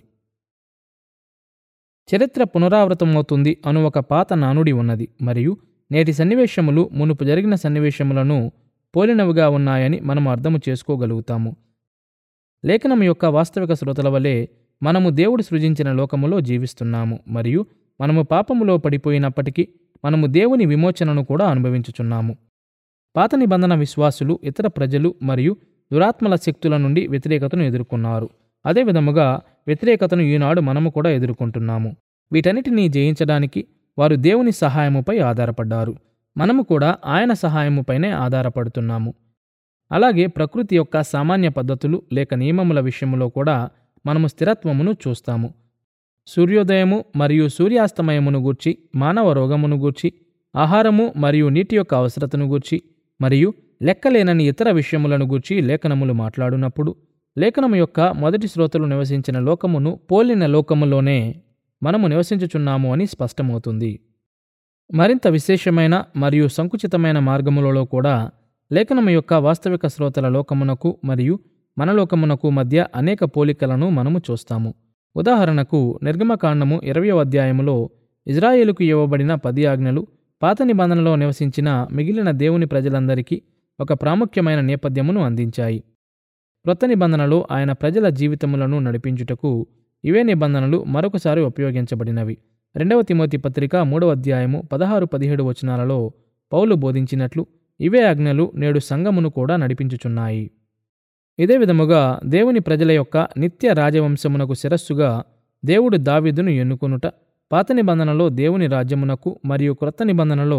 చరిత్ర పునరావృతమవుతుంది అను ఒక పాత నానుడి ఉన్నది మరియు నేటి సన్నివేశములు మునుపు జరిగిన సన్నివేశములను పోలినవిగా ఉన్నాయని మనం అర్థము చేసుకోగలుగుతాము లేఖనం యొక్క వాస్తవిక శ్రోతల వలె మనము దేవుడు సృజించిన లోకములో జీవిస్తున్నాము మరియు మనము పాపములో పడిపోయినప్పటికీ మనము దేవుని విమోచనను కూడా అనుభవించుచున్నాము పాత నిబంధన విశ్వాసులు ఇతర ప్రజలు మరియు దురాత్మల శక్తుల నుండి వ్యతిరేకతను ఎదుర్కొన్నారు అదేవిధముగా వ్యతిరేకతను ఈనాడు మనము కూడా ఎదుర్కొంటున్నాము వీటన్నిటినీ జయించడానికి వారు దేవుని సహాయముపై ఆధారపడ్డారు మనము కూడా ఆయన సహాయముపైనే ఆధారపడుతున్నాము అలాగే ప్రకృతి యొక్క సామాన్య పద్ధతులు లేక నియమముల విషయంలో కూడా మనము స్థిరత్వమును చూస్తాము సూర్యోదయము మరియు సూర్యాస్తమయమును గూర్చి మానవ రోగమును గూర్చి ఆహారము మరియు నీటి యొక్క అవసరతను గూర్చి మరియు లెక్కలేనని ఇతర విషయములను గూర్చి లేఖనములు మాట్లాడునప్పుడు లేఖనము యొక్క మొదటి శ్రోతలు నివసించిన లోకమును పోలిన లోకములోనే మనము నివసించుచున్నాము అని స్పష్టమవుతుంది మరింత విశేషమైన మరియు సంకుచితమైన మార్గములలో కూడా లేఖనము యొక్క వాస్తవిక శ్రోతల లోకమునకు మరియు మన లోకమునకు మధ్య అనేక పోలికలను మనము చూస్తాము ఉదాహరణకు నిర్గమకాండము ఇరవై అధ్యాయములో ఇజ్రాయేలుకు ఇవ్వబడిన పది ఆజ్ఞలు పాత నిబంధనలో నివసించిన మిగిలిన దేవుని ప్రజలందరికీ ఒక ప్రాముఖ్యమైన నేపథ్యమును అందించాయి క్రొత్త నిబంధనలో ఆయన ప్రజల జీవితములను నడిపించుటకు ఇవే నిబంధనలు మరొకసారి ఉపయోగించబడినవి రెండవ తిమోతి పత్రిక మూడవ అధ్యాయము పదహారు పదిహేడు వచనాలలో పౌలు బోధించినట్లు ఇవే ఆజ్ఞలు నేడు సంఘమును కూడా నడిపించుచున్నాయి ఇదే విధముగా దేవుని ప్రజల యొక్క నిత్య రాజవంశమునకు శిరస్సుగా దేవుడు దావీదును ఎన్నుకొనుట పాత నిబంధనలో దేవుని రాజ్యమునకు మరియు క్రొత్త నిబంధనలో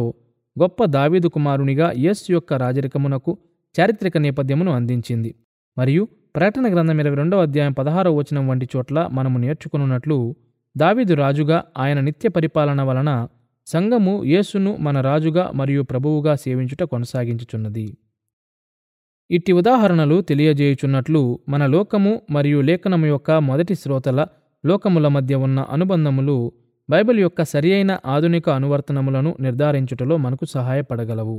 గొప్ప దావీదు కుమారునిగా యేసు యొక్క రాజరికమునకు చారిత్రక నేపథ్యమును అందించింది మరియు ప్రకటన గ్రంథం ఇరవై రెండవ అధ్యాయం పదహారవ వచనం వంటి చోట్ల మనము నేర్చుకున్నట్లు దావీదు రాజుగా ఆయన నిత్య పరిపాలన వలన సంఘము యేసును మన రాజుగా మరియు ప్రభువుగా సేవించుట కొనసాగించుచున్నది ఇట్టి ఉదాహరణలు తెలియజేయుచున్నట్లు మన లోకము మరియు లేఖనము యొక్క మొదటి శ్రోతల లోకముల మధ్య ఉన్న అనుబంధములు బైబిల్ యొక్క సరియైన ఆధునిక అనువర్తనములను నిర్ధారించుటలో మనకు సహాయపడగలవు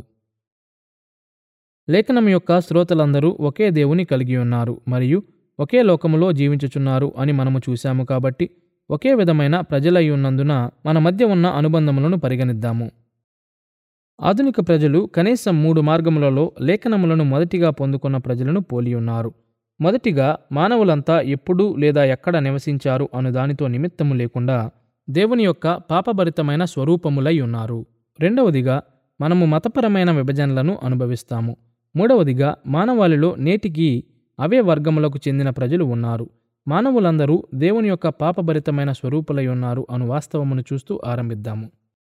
లేఖనం యొక్క శ్రోతలందరూ ఒకే దేవుని కలిగి ఉన్నారు మరియు ఒకే లోకములో జీవించుచున్నారు అని మనము చూశాము కాబట్టి ఒకే విధమైన ప్రజలై ఉన్నందున మన మధ్య ఉన్న అనుబంధములను పరిగణిద్దాము ఆధునిక ప్రజలు కనీసం మూడు మార్గములలో లేఖనములను మొదటిగా పొందుకున్న ప్రజలను పోలి ఉన్నారు మొదటిగా మానవులంతా ఎప్పుడు లేదా ఎక్కడ నివసించారు అను దానితో నిమిత్తము లేకుండా దేవుని యొక్క పాపభరితమైన స్వరూపములై ఉన్నారు రెండవదిగా మనము మతపరమైన విభజనలను అనుభవిస్తాము మూడవదిగా మానవాళిలో నేటికి అవే వర్గములకు చెందిన ప్రజలు ఉన్నారు మానవులందరూ దేవుని యొక్క పాపభరితమైన స్వరూపులై ఉన్నారు అను వాస్తవమును చూస్తూ ఆరంభిద్దాము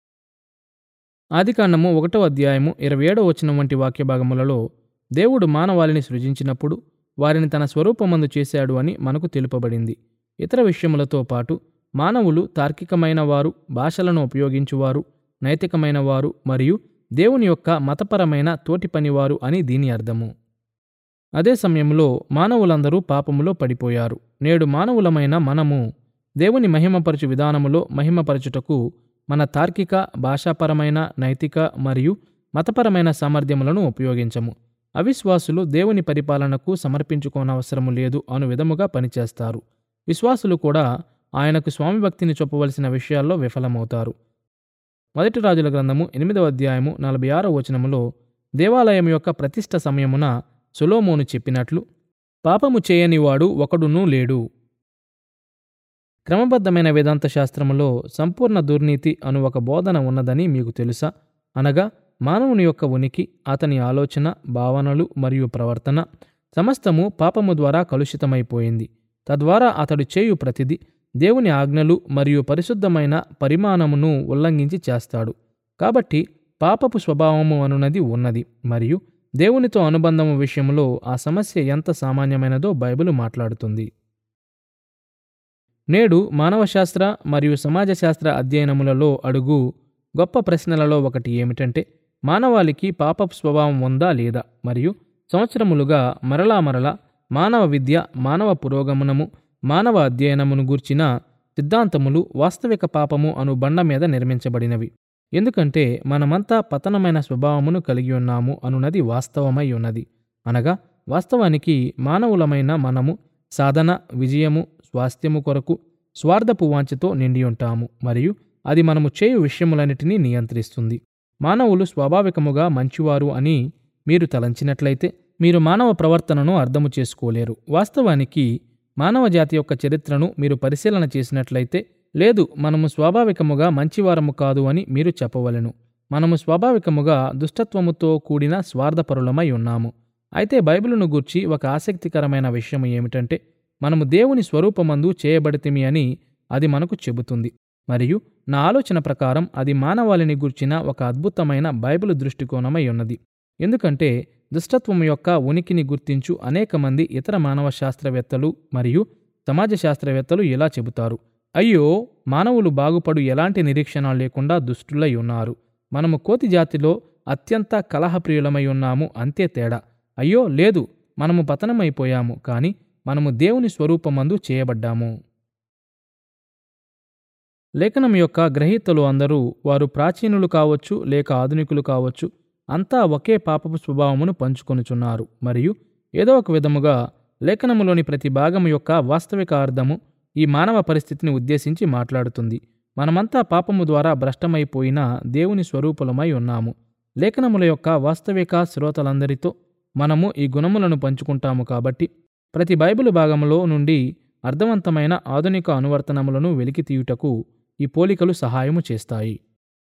ఆదికాండము ఒకటో అధ్యాయము ఇరవై ఏడవ వచనం వంటి వాక్యభాగములలో దేవుడు మానవాళిని సృజించినప్పుడు వారిని తన స్వరూపమందు చేశాడు అని మనకు తెలుపబడింది ఇతర విషయములతో పాటు మానవులు తార్కికమైన వారు భాషలను ఉపయోగించువారు నైతికమైన వారు మరియు దేవుని యొక్క మతపరమైన తోటి పనివారు అని దీని అర్థము అదే సమయంలో మానవులందరూ పాపములో పడిపోయారు నేడు మానవులమైన మనము దేవుని మహిమపరచు విధానములో మహిమపరచుటకు మన తార్కిక భాషాపరమైన నైతిక మరియు మతపరమైన సామర్థ్యములను ఉపయోగించము అవిశ్వాసులు దేవుని పరిపాలనకు సమర్పించుకోనవసరము లేదు అను విధముగా పనిచేస్తారు విశ్వాసులు కూడా ఆయనకు స్వామిభక్తిని చెప్పవలసిన విషయాల్లో విఫలమవుతారు మొదటి రాజుల గ్రంథము ఎనిమిదవ అధ్యాయము నలభై ఆరో వచనములో దేవాలయం యొక్క ప్రతిష్ట సమయమున సొలోమోను చెప్పినట్లు పాపము చేయనివాడు ఒకడునూ లేడు క్రమబద్ధమైన వేదాంత శాస్త్రములో సంపూర్ణ దుర్నీతి అను ఒక బోధన ఉన్నదని మీకు తెలుసా అనగా మానవుని యొక్క ఉనికి అతని ఆలోచన భావనలు మరియు ప్రవర్తన సమస్తము పాపము ద్వారా కలుషితమైపోయింది తద్వారా అతడు చేయు ప్రతిదీ దేవుని ఆజ్ఞలు మరియు పరిశుద్ధమైన పరిమాణమును ఉల్లంఘించి చేస్తాడు కాబట్టి పాపపు స్వభావము అనున్నది ఉన్నది మరియు దేవునితో అనుబంధము విషయంలో ఆ సమస్య ఎంత సామాన్యమైనదో బైబిల్ మాట్లాడుతుంది నేడు మానవశాస్త్ర మరియు సమాజశాస్త్ర అధ్యయనములలో అడుగు గొప్ప ప్రశ్నలలో ఒకటి ఏమిటంటే మానవాళికి పాపపు స్వభావం ఉందా లేదా మరియు సంవత్సరములుగా మరలా మరలా మానవ విద్య మానవ పురోగమనము మానవ అధ్యయనమును గూర్చిన సిద్ధాంతములు వాస్తవిక పాపము అను బండ మీద నిర్మించబడినవి ఎందుకంటే మనమంతా పతనమైన స్వభావమును కలిగి ఉన్నాము అనున్నది వాస్తవమై ఉన్నది అనగా వాస్తవానికి మానవులమైన మనము సాధన విజయము స్వాస్థ్యము కొరకు స్వార్థపు వాంఛతో నిండి ఉంటాము మరియు అది మనము చేయు విషయములన్నిటినీ నియంత్రిస్తుంది మానవులు స్వాభావికముగా మంచివారు అని మీరు తలంచినట్లయితే మీరు మానవ ప్రవర్తనను అర్థము చేసుకోలేరు వాస్తవానికి మానవ జాతి యొక్క చరిత్రను మీరు పరిశీలన చేసినట్లయితే లేదు మనము స్వాభావికముగా మంచివారము కాదు అని మీరు చెప్పవలెను మనము స్వాభావికముగా దుష్టత్వముతో కూడిన స్వార్థపరులమై ఉన్నాము అయితే బైబిలును గూర్చి ఒక ఆసక్తికరమైన విషయం ఏమిటంటే మనము దేవుని స్వరూపమందు చేయబడితిమి అని అది మనకు చెబుతుంది మరియు నా ఆలోచన ప్రకారం అది మానవాళిని గూర్చిన ఒక అద్భుతమైన బైబిల్ దృష్టికోణమై ఉన్నది ఎందుకంటే దుష్టత్వం యొక్క ఉనికిని గుర్తించు అనేక మంది ఇతర మానవ శాస్త్రవేత్తలు మరియు సమాజ శాస్త్రవేత్తలు ఇలా చెబుతారు అయ్యో మానవులు బాగుపడు ఎలాంటి నిరీక్షణ లేకుండా దుష్టులై ఉన్నారు మనము కోతి జాతిలో అత్యంత కలహప్రియులమై ఉన్నాము అంతే తేడా అయ్యో లేదు మనము పతనమైపోయాము కానీ మనము దేవుని స్వరూపమందు చేయబడ్డాము లేఖనం యొక్క గ్రహీతలు అందరూ వారు ప్రాచీనులు కావచ్చు లేక ఆధునికులు కావచ్చు అంతా ఒకే పాపపు స్వభావమును పంచుకొనుచున్నారు మరియు ఏదో ఒక విధముగా లేఖనములోని ప్రతి భాగము యొక్క వాస్తవిక అర్థము ఈ మానవ పరిస్థితిని ఉద్దేశించి మాట్లాడుతుంది మనమంతా పాపము ద్వారా భ్రష్టమైపోయిన దేవుని స్వరూపులమై ఉన్నాము లేఖనముల యొక్క వాస్తవిక శ్రోతలందరితో మనము ఈ గుణములను పంచుకుంటాము కాబట్టి ప్రతి బైబిల్ భాగములో నుండి అర్థవంతమైన ఆధునిక అనువర్తనములను వెలికితీయుటకు ఈ పోలికలు సహాయము చేస్తాయి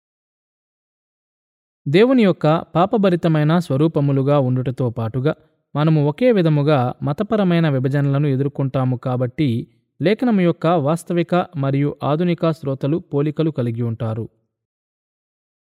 దేవుని యొక్క పాపభరితమైన స్వరూపములుగా ఉండుటతో పాటుగా మనము ఒకే విధముగా మతపరమైన విభజనలను ఎదుర్కొంటాము కాబట్టి లేఖనము యొక్క వాస్తవిక మరియు ఆధునిక శ్రోతలు పోలికలు కలిగి ఉంటారు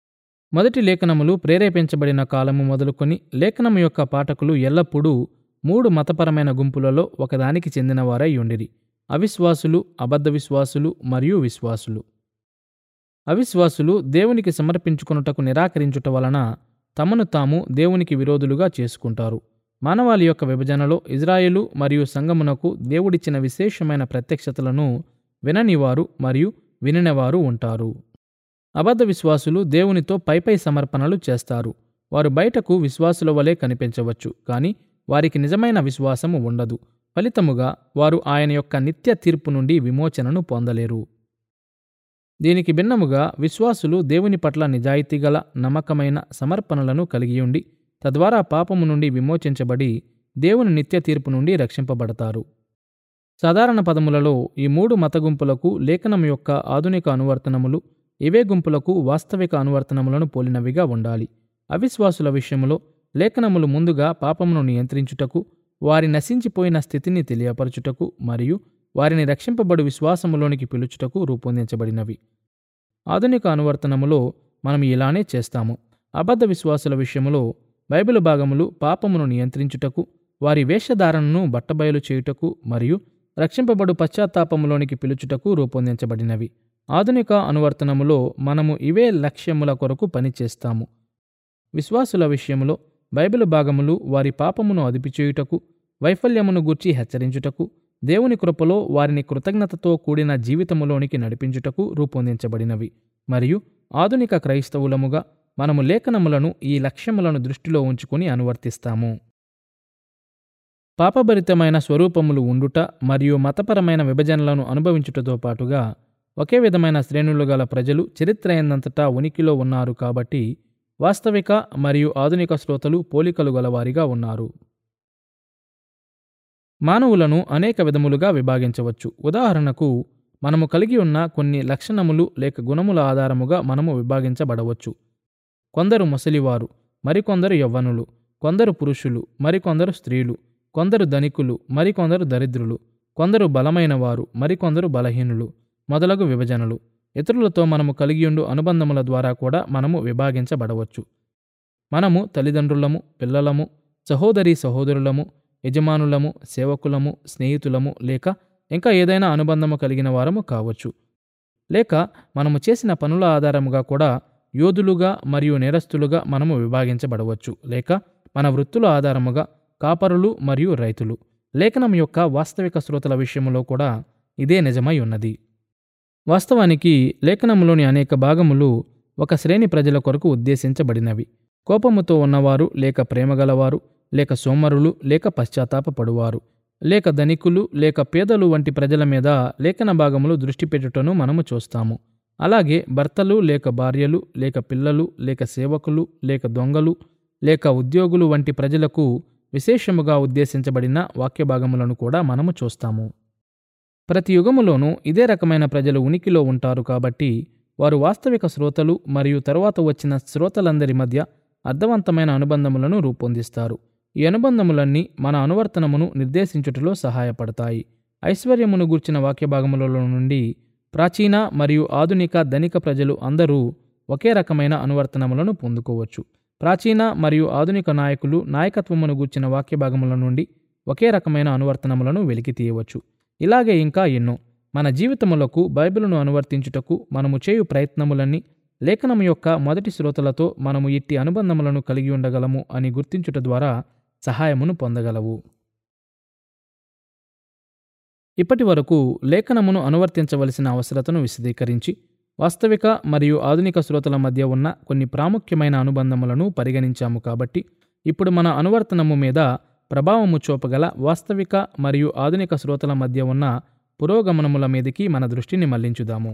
మొదటి లేఖనములు ప్రేరేపించబడిన కాలము మొదలుకొని లేఖనము యొక్క పాఠకులు ఎల్లప్పుడూ మూడు మతపరమైన గుంపులలో ఒకదానికి చెందినవారై ఉండిరి అవిశ్వాసులు అబద్ధ విశ్వాసులు మరియు విశ్వాసులు అవిశ్వాసులు దేవునికి సమర్పించుకొనుటకు నిరాకరించుట వలన తమను తాము దేవునికి విరోధులుగా చేసుకుంటారు మానవాళి యొక్క విభజనలో ఇజ్రాయేలు మరియు సంగమునకు దేవుడిచ్చిన విశేషమైన ప్రత్యక్షతలను విననివారు మరియు వినినవారు ఉంటారు అబద్ధ విశ్వాసులు దేవునితో పైపై సమర్పణలు చేస్తారు వారు బయటకు విశ్వాసుల వలె కనిపించవచ్చు కానీ వారికి నిజమైన విశ్వాసము ఉండదు ఫలితముగా వారు ఆయన యొక్క నిత్య తీర్పు నుండి విమోచనను పొందలేరు దీనికి భిన్నముగా విశ్వాసులు దేవుని పట్ల నిజాయితీగల నమ్మకమైన సమర్పణలను కలిగి ఉండి తద్వారా పాపము నుండి విమోచించబడి దేవుని నిత్య తీర్పు నుండి రక్షింపబడతారు సాధారణ పదములలో ఈ మూడు మత గుంపులకు లేఖనం యొక్క ఆధునిక అనువర్తనములు ఇవే గుంపులకు వాస్తవిక అనువర్తనములను పోలినవిగా ఉండాలి అవిశ్వాసుల విషయంలో లేఖనములు ముందుగా పాపమును నియంత్రించుటకు వారి నశించిపోయిన స్థితిని తెలియపరచుటకు మరియు వారిని రక్షింపబడు విశ్వాసములోనికి పిలుచుటకు రూపొందించబడినవి ఆధునిక అనువర్తనములో మనం ఇలానే చేస్తాము అబద్ధ విశ్వాసుల విషయములో బైబిల్ భాగములు పాపమును నియంత్రించుటకు వారి వేషధారణను బట్టబయలు చేయుటకు మరియు రక్షింపబడు పశ్చాత్తాపములోనికి పిలుచుటకు రూపొందించబడినవి ఆధునిక అనువర్తనములో మనము ఇవే లక్ష్యముల కొరకు పనిచేస్తాము విశ్వాసుల విషయములో బైబిల్ భాగములు వారి పాపమును అదిపిచేయుటకు వైఫల్యమును గూర్చి హెచ్చరించుటకు దేవుని కృపలో వారిని కృతజ్ఞతతో కూడిన జీవితములోనికి నడిపించుటకు రూపొందించబడినవి మరియు ఆధునిక క్రైస్తవులముగా మనము లేఖనములను ఈ లక్ష్యములను దృష్టిలో ఉంచుకుని అనువర్తిస్తాము పాపభరితమైన స్వరూపములు ఉండుట మరియు మతపరమైన విభజనలను అనుభవించుటతో పాటుగా ఒకే విధమైన శ్రేణులు గల ప్రజలు చరిత్ర ఎందంతటా ఉనికిలో ఉన్నారు కాబట్టి వాస్తవిక మరియు ఆధునిక శ్రోతలు పోలికలు గలవారిగా ఉన్నారు మానవులను అనేక విధములుగా విభాగించవచ్చు ఉదాహరణకు మనము కలిగి ఉన్న కొన్ని లక్షణములు లేక గుణముల ఆధారముగా మనము విభాగించబడవచ్చు కొందరు ముసలివారు మరికొందరు యవ్వనులు కొందరు పురుషులు మరికొందరు స్త్రీలు కొందరు ధనికులు మరికొందరు దరిద్రులు కొందరు బలమైన వారు మరికొందరు బలహీనులు మొదలగు విభజనలు ఇతరులతో మనము కలిగియుండు అనుబంధముల ద్వారా కూడా మనము విభాగించబడవచ్చు మనము తల్లిదండ్రులము పిల్లలము సహోదరి సహోదరులము యజమానులము సేవకులము స్నేహితులము లేక ఇంకా ఏదైనా అనుబంధము కలిగిన వారము కావచ్చు లేక మనము చేసిన పనుల ఆధారముగా కూడా యోధులుగా మరియు నేరస్తులుగా మనము విభాగించబడవచ్చు లేక మన వృత్తుల ఆధారముగా కాపరులు మరియు రైతులు లేఖనం యొక్క వాస్తవిక శ్రోతల విషయంలో కూడా ఇదే నిజమై ఉన్నది వాస్తవానికి లేఖనములోని అనేక భాగములు ఒక శ్రేణి ప్రజల కొరకు ఉద్దేశించబడినవి కోపముతో ఉన్నవారు లేక ప్రేమగలవారు లేక సోమరులు లేక పశ్చాత్తాపపడువారు లేక ధనికులు లేక పేదలు వంటి ప్రజల మీద లేఖన భాగములు దృష్టి పెట్టుటను మనము చూస్తాము అలాగే భర్తలు లేక భార్యలు లేక పిల్లలు లేక సేవకులు లేక దొంగలు లేక ఉద్యోగులు వంటి ప్రజలకు విశేషముగా ఉద్దేశించబడిన వాక్య భాగములను కూడా మనము చూస్తాము ప్రతి యుగములోనూ ఇదే రకమైన ప్రజలు ఉనికిలో ఉంటారు కాబట్టి వారు వాస్తవిక శ్రోతలు మరియు తరువాత వచ్చిన శ్రోతలందరి మధ్య అర్థవంతమైన అనుబంధములను రూపొందిస్తారు ఈ అనుబంధములన్నీ మన అనువర్తనమును నిర్దేశించుటలో సహాయపడతాయి ఐశ్వర్యమును గూర్చిన వాక్య భాగములలో నుండి ప్రాచీన మరియు ఆధునిక ధనిక ప్రజలు అందరూ ఒకే రకమైన అనువర్తనములను పొందుకోవచ్చు ప్రాచీన మరియు ఆధునిక నాయకులు నాయకత్వమును గూర్చిన వాక్య భాగముల నుండి ఒకే రకమైన అనువర్తనములను వెలికి తీయవచ్చు ఇలాగే ఇంకా ఎన్నో మన జీవితములకు బైబిలును అనువర్తించుటకు మనము చేయు ప్రయత్నములన్నీ లేఖనము యొక్క మొదటి శ్రోతలతో మనము ఇట్టి అనుబంధములను కలిగి ఉండగలము అని గుర్తించుట ద్వారా సహాయమును పొందగలవు ఇప్పటి వరకు లేఖనమును అనువర్తించవలసిన అవసరతను విశదీకరించి వాస్తవిక మరియు ఆధునిక శ్రోతల మధ్య ఉన్న కొన్ని ప్రాముఖ్యమైన అనుబంధములను పరిగణించాము కాబట్టి ఇప్పుడు మన అనువర్తనము మీద ప్రభావము చూపగల వాస్తవిక మరియు ఆధునిక శ్రోతల మధ్య ఉన్న పురోగమనముల మీదకి మన దృష్టిని మళ్లించుదాము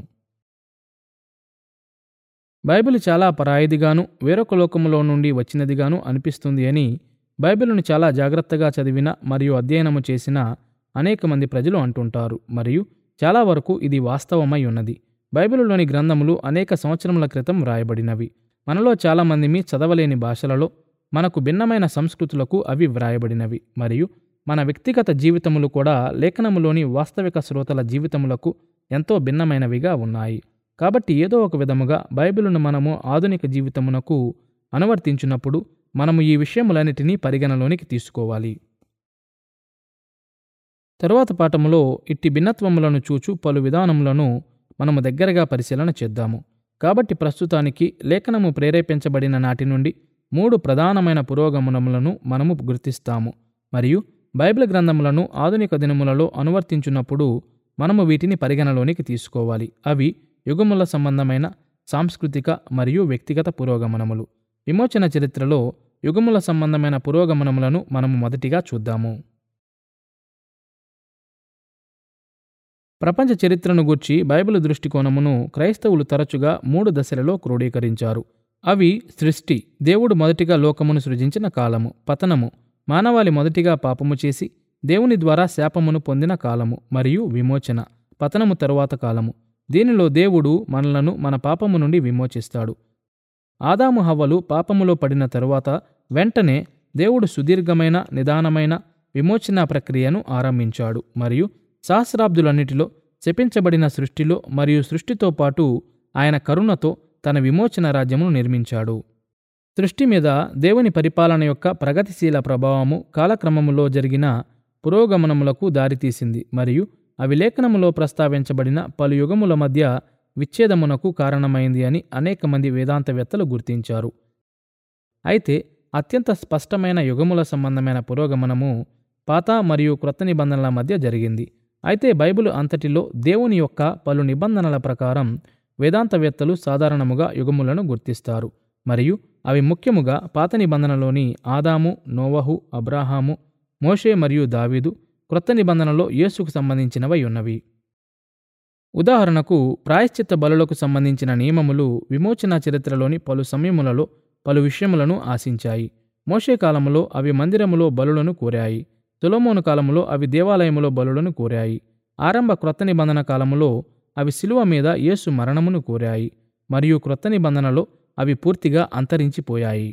బైబిల్ చాలా పరాయిదిగాను వేరొక లోకములో నుండి వచ్చినదిగాను అనిపిస్తుంది అని బైబిల్ను చాలా జాగ్రత్తగా చదివిన మరియు అధ్యయనము చేసిన అనేక మంది ప్రజలు అంటుంటారు మరియు చాలా వరకు ఇది వాస్తవమై ఉన్నది బైబిలులోని గ్రంథములు అనేక సంవత్సరముల క్రితం వ్రాయబడినవి మనలో చాలామంది మీ చదవలేని భాషలలో మనకు భిన్నమైన సంస్కృతులకు అవి వ్రాయబడినవి మరియు మన వ్యక్తిగత జీవితములు కూడా లేఖనములోని వాస్తవిక శ్రోతల జీవితములకు ఎంతో భిన్నమైనవిగా ఉన్నాయి కాబట్టి ఏదో ఒక విధముగా బైబిలును మనము ఆధునిక జీవితమునకు అనువర్తించినప్పుడు మనము ఈ విషయములన్నిటినీ పరిగణలోనికి తీసుకోవాలి తరువాత పాఠములో ఇట్టి భిన్నత్వములను చూచు పలు విధానములను మనము దగ్గరగా పరిశీలన చేద్దాము కాబట్టి ప్రస్తుతానికి లేఖనము ప్రేరేపించబడిన నాటి నుండి మూడు ప్రధానమైన పురోగమనములను మనము గుర్తిస్తాము మరియు బైబిల్ గ్రంథములను ఆధునిక దినములలో అనువర్తించున్నప్పుడు మనము వీటిని పరిగణలోనికి తీసుకోవాలి అవి యుగముల సంబంధమైన సాంస్కృతిక మరియు వ్యక్తిగత పురోగమనములు విమోచన చరిత్రలో యుగముల సంబంధమైన పురోగమనములను మనము మొదటిగా చూద్దాము ప్రపంచ చరిత్రను గూర్చి బైబిల్ దృష్టికోణమును క్రైస్తవులు తరచుగా మూడు దశలలో క్రోడీకరించారు అవి సృష్టి దేవుడు మొదటిగా లోకమును సృజించిన కాలము పతనము మానవాళి మొదటిగా పాపము చేసి దేవుని ద్వారా శాపమును పొందిన కాలము మరియు విమోచన పతనము తరువాత కాలము దీనిలో దేవుడు మనలను మన పాపము నుండి విమోచిస్తాడు ఆదాము హవ్వలు పాపములో పడిన తరువాత వెంటనే దేవుడు సుదీర్ఘమైన నిదానమైన విమోచన ప్రక్రియను ఆరంభించాడు మరియు సహస్రాబ్దులన్నిటిలో శపించబడిన సృష్టిలో మరియు సృష్టితో పాటు ఆయన కరుణతో తన విమోచన రాజ్యమును నిర్మించాడు సృష్టి మీద దేవుని పరిపాలన యొక్క ప్రగతిశీల ప్రభావము కాలక్రమములో జరిగిన పురోగమనములకు దారితీసింది మరియు అవి లేఖనములో ప్రస్తావించబడిన పలు యుగముల మధ్య విచ్ఛేదమునకు కారణమైంది అని అనేక మంది వేదాంతవేత్తలు గుర్తించారు అయితే అత్యంత స్పష్టమైన యుగముల సంబంధమైన పురోగమనము పాత మరియు క్రొత్త నిబంధనల మధ్య జరిగింది అయితే బైబిల్ అంతటిలో దేవుని యొక్క పలు నిబంధనల ప్రకారం వేదాంతవేత్తలు సాధారణముగా యుగములను గుర్తిస్తారు మరియు అవి ముఖ్యముగా పాత నిబంధనలోని ఆదాము నోవహు అబ్రాహాము మోషే మరియు దావీదు క్రొత్త నిబంధనలో యేసుకు సంబంధించినవై ఉన్నవి ఉదాహరణకు ప్రాయశ్చిత్త బలులకు సంబంధించిన నియమములు విమోచన చరిత్రలోని పలు సమయములలో పలు విషయములను ఆశించాయి మోషే కాలములో అవి మందిరములో బలులను కోరాయి సొలొమోను కాలములో అవి దేవాలయములో బలులను కోరాయి ఆరంభ క్రొత్త నిబంధన కాలములో అవి శిలువ మీద యేసు మరణమును కోరాయి మరియు క్రొత్త నిబంధనలో అవి పూర్తిగా అంతరించిపోయాయి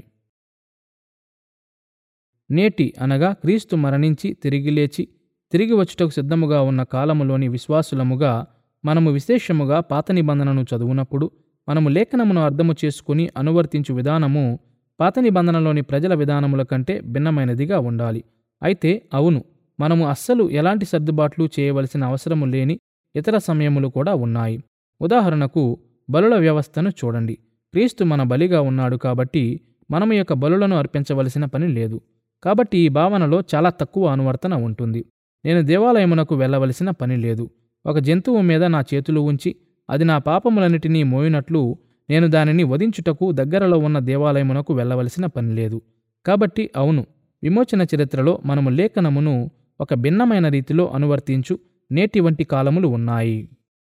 నేటి అనగా క్రీస్తు మరణించి తిరిగి లేచి తిరిగి వచ్చుటకు సిద్ధముగా ఉన్న కాలములోని విశ్వాసులముగా మనము విశేషముగా పాత నిబంధనను చదువునప్పుడు మనము లేఖనమును అర్థము చేసుకుని అనువర్తించు విధానము పాత నిబంధనలోని ప్రజల విధానముల కంటే భిన్నమైనదిగా ఉండాలి అయితే అవును మనము అస్సలు ఎలాంటి సర్దుబాట్లు చేయవలసిన అవసరము లేని ఇతర సమయములు కూడా ఉన్నాయి ఉదాహరణకు బలుల వ్యవస్థను చూడండి క్రీస్తు మన బలిగా ఉన్నాడు కాబట్టి మనము యొక్క బలులను అర్పించవలసిన పని లేదు కాబట్టి ఈ భావనలో చాలా తక్కువ అనువర్తన ఉంటుంది నేను దేవాలయమునకు వెళ్ళవలసిన పని లేదు ఒక జంతువు మీద నా చేతులు ఉంచి అది నా పాపములన్నిటినీ మోయినట్లు నేను దానిని వధించుటకు దగ్గరలో ఉన్న దేవాలయమునకు వెళ్ళవలసిన పని లేదు కాబట్టి అవును విమోచన చరిత్రలో మనము లేఖనమును ఒక భిన్నమైన రీతిలో అనువర్తించు నేటి వంటి కాలములు ఉన్నాయి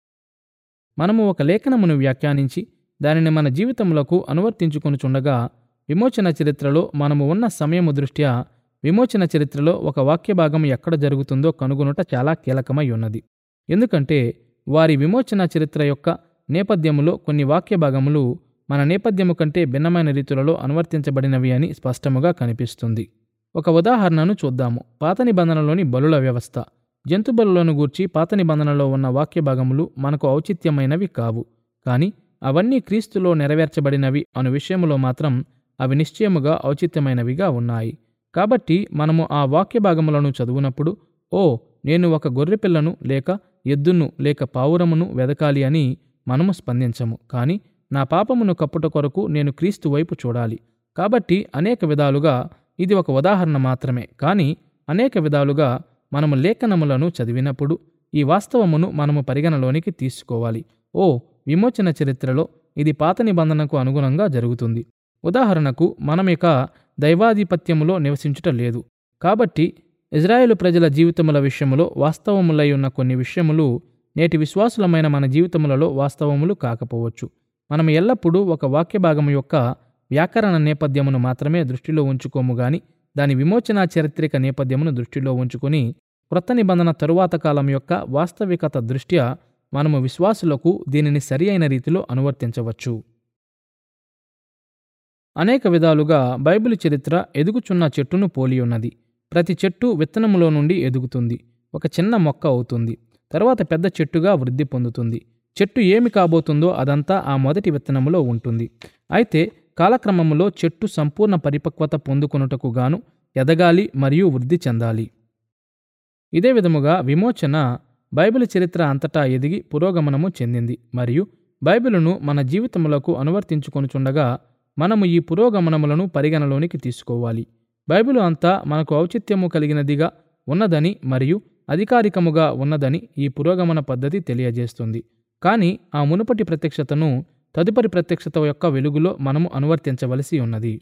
మనము ఒక లేఖనమును వ్యాఖ్యానించి దానిని మన జీవితములకు అనువర్తించుకొనుచుండగా విమోచన చరిత్రలో మనము ఉన్న సమయము దృష్ట్యా విమోచన చరిత్రలో ఒక వాక్య భాగం ఎక్కడ జరుగుతుందో కనుగొనుట చాలా కీలకమై ఉన్నది ఎందుకంటే వారి విమోచన చరిత్ర యొక్క నేపథ్యములో కొన్ని వాక్య భాగములు మన నేపథ్యము కంటే భిన్నమైన రీతులలో అనువర్తించబడినవి అని స్పష్టముగా కనిపిస్తుంది ఒక ఉదాహరణను చూద్దాము పాత నిబంధనలోని బలుల వ్యవస్థ జంతు బలులను గూర్చి పాత నిబంధనలో ఉన్న వాక్య భాగములు మనకు ఔచిత్యమైనవి కావు కానీ అవన్నీ క్రీస్తులో నెరవేర్చబడినవి అను విషయములో మాత్రం అవి నిశ్చయముగా ఔచిత్యమైనవిగా ఉన్నాయి కాబట్టి మనము ఆ వాక్య భాగములను చదువునప్పుడు ఓ నేను ఒక గొర్రెపిల్లను లేక ఎద్దును లేక పావురమును వెదకాలి అని మనము స్పందించము కానీ నా పాపమును కప్పుట కొరకు నేను క్రీస్తు వైపు చూడాలి కాబట్టి అనేక విధాలుగా ఇది ఒక ఉదాహరణ మాత్రమే కానీ అనేక విధాలుగా మనము లేఖనములను చదివినప్పుడు ఈ వాస్తవమును మనము పరిగణలోనికి తీసుకోవాలి ఓ విమోచన చరిత్రలో ఇది పాత నిబంధనకు అనుగుణంగా జరుగుతుంది ఉదాహరణకు మనమిక దైవాధిపత్యములో నివసించుట లేదు కాబట్టి ఇజ్రాయేలు ప్రజల జీవితముల విషయములో వాస్తవములై ఉన్న కొన్ని విషయములు నేటి విశ్వాసులమైన మన జీవితములలో వాస్తవములు కాకపోవచ్చు మనం ఎల్లప్పుడూ ఒక వాక్య భాగము యొక్క వ్యాకరణ నేపథ్యమును మాత్రమే దృష్టిలో ఉంచుకోము గాని దాని విమోచన చారిత్రక నేపథ్యమును దృష్టిలో ఉంచుకొని క్రొత్త నిబంధన తరువాత కాలం యొక్క వాస్తవికత దృష్ట్యా మనము విశ్వాసులకు దీనిని సరి అయిన రీతిలో అనువర్తించవచ్చు అనేక విధాలుగా బైబిల్ చరిత్ర ఎదుగుచున్న చెట్టును పోలి ఉన్నది ప్రతి చెట్టు విత్తనములో నుండి ఎదుగుతుంది ఒక చిన్న మొక్క అవుతుంది తర్వాత పెద్ద చెట్టుగా వృద్ధి పొందుతుంది చెట్టు ఏమి కాబోతుందో అదంతా ఆ మొదటి విత్తనములో ఉంటుంది అయితే కాలక్రమములో చెట్టు సంపూర్ణ పరిపక్వత పొందుకొనుటకు గాను ఎదగాలి మరియు వృద్ధి చెందాలి ఇదే విధముగా విమోచన బైబిల్ చరిత్ర అంతటా ఎదిగి పురోగమనము చెందింది మరియు బైబిలును మన జీవితములకు అనువర్తించుకొనుచుండగా మనము ఈ పురోగమనములను పరిగణలోనికి తీసుకోవాలి బైబిలు అంతా మనకు ఔచిత్యము కలిగినదిగా ఉన్నదని మరియు అధికారికముగా ఉన్నదని ఈ పురోగమన పద్ధతి తెలియజేస్తుంది కానీ ఆ మునుపటి ప్రత్యక్షతను తదుపరి ప్రత్యక్షత యొక్క వెలుగులో మనము అనువర్తించవలసి ఉన్నది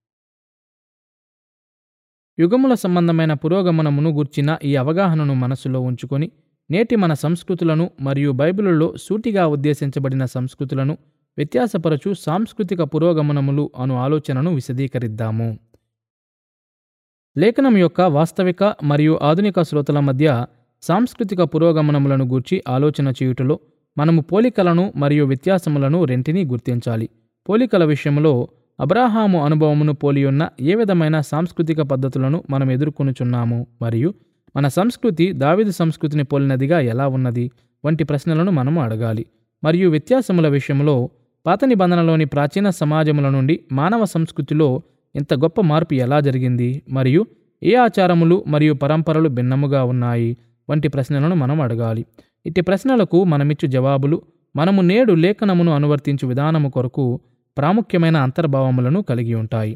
యుగముల సంబంధమైన పురోగమనమును గూర్చిన ఈ అవగాహనను మనసులో ఉంచుకొని నేటి మన సంస్కృతులను మరియు బైబిలులో సూటిగా ఉద్దేశించబడిన సంస్కృతులను వ్యత్యాసపరచు సాంస్కృతిక పురోగమనములు అను ఆలోచనను విశదీకరిద్దాము లేఖనం యొక్క వాస్తవిక మరియు ఆధునిక శ్రోతల మధ్య సాంస్కృతిక పురోగమనములను గూర్చి ఆలోచన చేయుటలో మనము పోలికలను మరియు వ్యత్యాసములను రెంటినీ గుర్తించాలి పోలికల విషయంలో అబ్రాహాము అనుభవమును పోలియున్న ఏ విధమైన సాంస్కృతిక పద్ధతులను మనం ఎదుర్కొనుచున్నాము మరియు మన సంస్కృతి దావిదు సంస్కృతిని పోలినదిగా ఎలా ఉన్నది వంటి ప్రశ్నలను మనము అడగాలి మరియు వ్యత్యాసముల విషయంలో పాత నిబంధనలోని ప్రాచీన సమాజముల నుండి మానవ సంస్కృతిలో ఇంత గొప్ప మార్పు ఎలా జరిగింది మరియు ఏ ఆచారములు మరియు పరంపరలు భిన్నముగా ఉన్నాయి వంటి ప్రశ్నలను మనం అడగాలి ఇట్టి ప్రశ్నలకు మనమిచ్చు జవాబులు మనము నేడు లేఖనమును అనువర్తించు విధానము కొరకు ప్రాముఖ్యమైన అంతర్భావములను కలిగి ఉంటాయి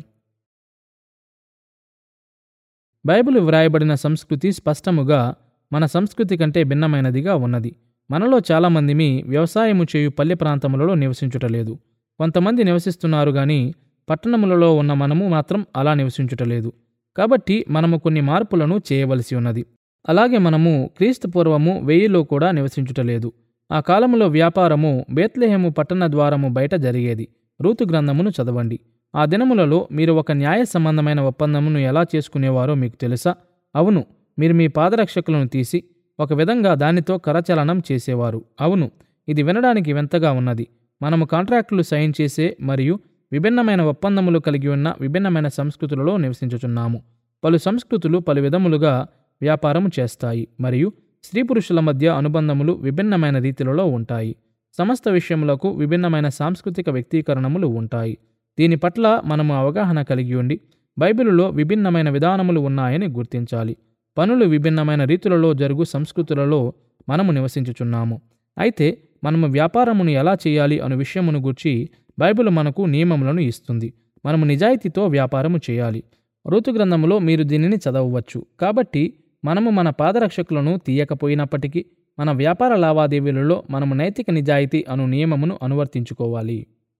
బైబిల్ వ్రాయబడిన సంస్కృతి స్పష్టముగా మన సంస్కృతి కంటే భిన్నమైనదిగా ఉన్నది మనలో చాలామందిమి వ్యవసాయము చేయు పల్లె ప్రాంతములలో నివసించుటలేదు కొంతమంది నివసిస్తున్నారు గాని పట్టణములలో ఉన్న మనము మాత్రం అలా నివసించుటలేదు కాబట్టి మనము కొన్ని మార్పులను చేయవలసి ఉన్నది అలాగే మనము క్రీస్తు పూర్వము వెయ్యిలో కూడా నివసించుటలేదు ఆ కాలములో వ్యాపారము బేత్లెహేము పట్టణ ద్వారము బయట జరిగేది రూతు గ్రంథమును చదవండి ఆ దినములలో మీరు ఒక న్యాయ సంబంధమైన ఒప్పందమును ఎలా చేసుకునేవారో మీకు తెలుసా అవును మీరు మీ పాదరక్షకులను తీసి ఒక విధంగా దానితో కరచలనం చేసేవారు అవును ఇది వినడానికి వింతగా ఉన్నది మనము కాంట్రాక్టులు సైన్ చేసే మరియు విభిన్నమైన ఒప్పందములు కలిగి ఉన్న విభిన్నమైన సంస్కృతులలో నివసించుచున్నాము పలు సంస్కృతులు పలు విధములుగా వ్యాపారము చేస్తాయి మరియు స్త్రీ పురుషుల మధ్య అనుబంధములు విభిన్నమైన రీతిలలో ఉంటాయి సమస్త విషయములకు విభిన్నమైన సాంస్కృతిక వ్యక్తీకరణములు ఉంటాయి దీని పట్ల మనము అవగాహన కలిగి ఉండి బైబిలులో విభిన్నమైన విధానములు ఉన్నాయని గుర్తించాలి పనులు విభిన్నమైన రీతులలో జరుగు సంస్కృతులలో మనము నివసించుచున్నాము అయితే మనము వ్యాపారమును ఎలా చేయాలి అను విషయమును గూర్చి బైబిల్ మనకు నియమములను ఇస్తుంది మనము నిజాయితీతో వ్యాపారము చేయాలి ఋతు గ్రంథములో మీరు దీనిని చదవవచ్చు కాబట్టి మనము మన పాదరక్షకులను తీయకపోయినప్పటికీ మన వ్యాపార లావాదేవీలలో మనము నైతిక నిజాయితీ అను నియమమును అనువర్తించుకోవాలి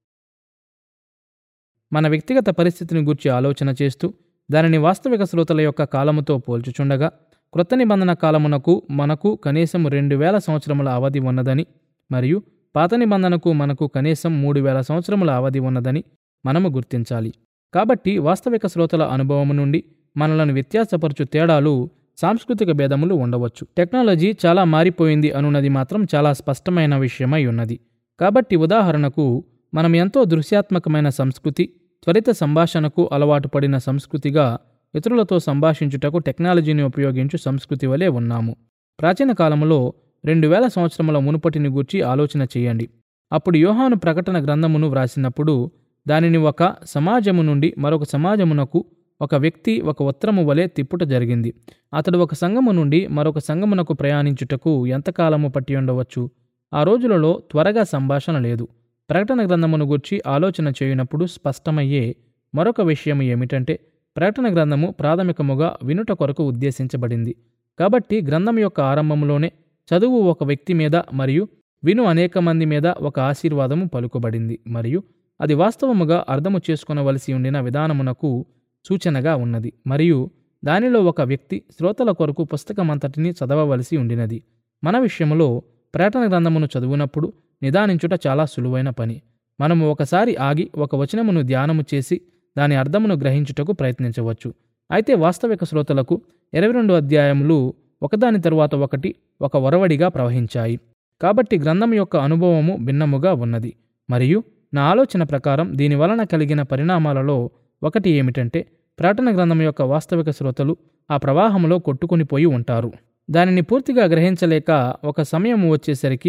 మన వ్యక్తిగత పరిస్థితిని గూర్చి ఆలోచన చేస్తూ దానిని వాస్తవిక శ్రోతల యొక్క కాలముతో పోల్చుచుండగా క్రొత్త నిబంధన కాలమునకు మనకు కనీసం రెండు వేల సంవత్సరముల అవధి ఉన్నదని మరియు పాత నిబంధనకు మనకు కనీసం మూడు వేల సంవత్సరముల అవధి ఉన్నదని మనము గుర్తించాలి కాబట్టి వాస్తవిక శ్రోతల అనుభవము నుండి మనలను వ్యత్యాసపరచు తేడాలు సాంస్కృతిక భేదములు ఉండవచ్చు టెక్నాలజీ చాలా మారిపోయింది అనున్నది మాత్రం చాలా స్పష్టమైన విషయమై ఉన్నది కాబట్టి ఉదాహరణకు మనం ఎంతో దృశ్యాత్మకమైన సంస్కృతి త్వరిత సంభాషణకు అలవాటు పడిన సంస్కృతిగా ఇతరులతో సంభాషించుటకు టెక్నాలజీని ఉపయోగించు సంస్కృతి వలె ఉన్నాము ప్రాచీన కాలములో రెండు వేల సంవత్సరముల మునుపటిని గూర్చి ఆలోచన చేయండి అప్పుడు యోహాను ప్రకటన గ్రంథమును వ్రాసినప్పుడు దానిని ఒక సమాజము నుండి మరొక సమాజమునకు ఒక వ్యక్తి ఒక ఉత్తరము వలె తిప్పుట జరిగింది అతడు ఒక సంఘము నుండి మరొక సంఘమునకు ప్రయాణించుటకు ఎంతకాలము పట్టి ఉండవచ్చు ఆ రోజులలో త్వరగా సంభాషణ లేదు ప్రకటన గ్రంథమును గూర్చి ఆలోచన చేయునప్పుడు స్పష్టమయ్యే మరొక విషయం ఏమిటంటే ప్రకటన గ్రంథము ప్రాథమికముగా వినుట కొరకు ఉద్దేశించబడింది కాబట్టి గ్రంథం యొక్క ఆరంభంలోనే చదువు ఒక వ్యక్తి మీద మరియు విను అనేక మంది మీద ఒక ఆశీర్వాదము పలుకుబడింది మరియు అది వాస్తవముగా అర్థము చేసుకొనవలసి ఉండిన విధానమునకు సూచనగా ఉన్నది మరియు దానిలో ఒక వ్యక్తి శ్రోతల కొరకు పుస్తకమంతటిని చదవవలసి ఉండినది మన విషయములో ప్రకటన గ్రంథమును చదువునప్పుడు నిదానించుట చాలా సులువైన పని మనము ఒకసారి ఆగి ఒక వచనమును ధ్యానము చేసి దాని అర్థమును గ్రహించుటకు ప్రయత్నించవచ్చు అయితే వాస్తవిక శ్రోతలకు ఇరవై రెండు అధ్యాయములు ఒకదాని తరువాత ఒకటి ఒక వరవడిగా ప్రవహించాయి కాబట్టి గ్రంథం యొక్క అనుభవము భిన్నముగా ఉన్నది మరియు నా ఆలోచన ప్రకారం దీని వలన కలిగిన పరిణామాలలో ఒకటి ఏమిటంటే ప్రకటన గ్రంథం యొక్క వాస్తవిక శ్రోతలు ఆ ప్రవాహంలో కొట్టుకుని పోయి ఉంటారు దానిని పూర్తిగా గ్రహించలేక ఒక సమయం వచ్చేసరికి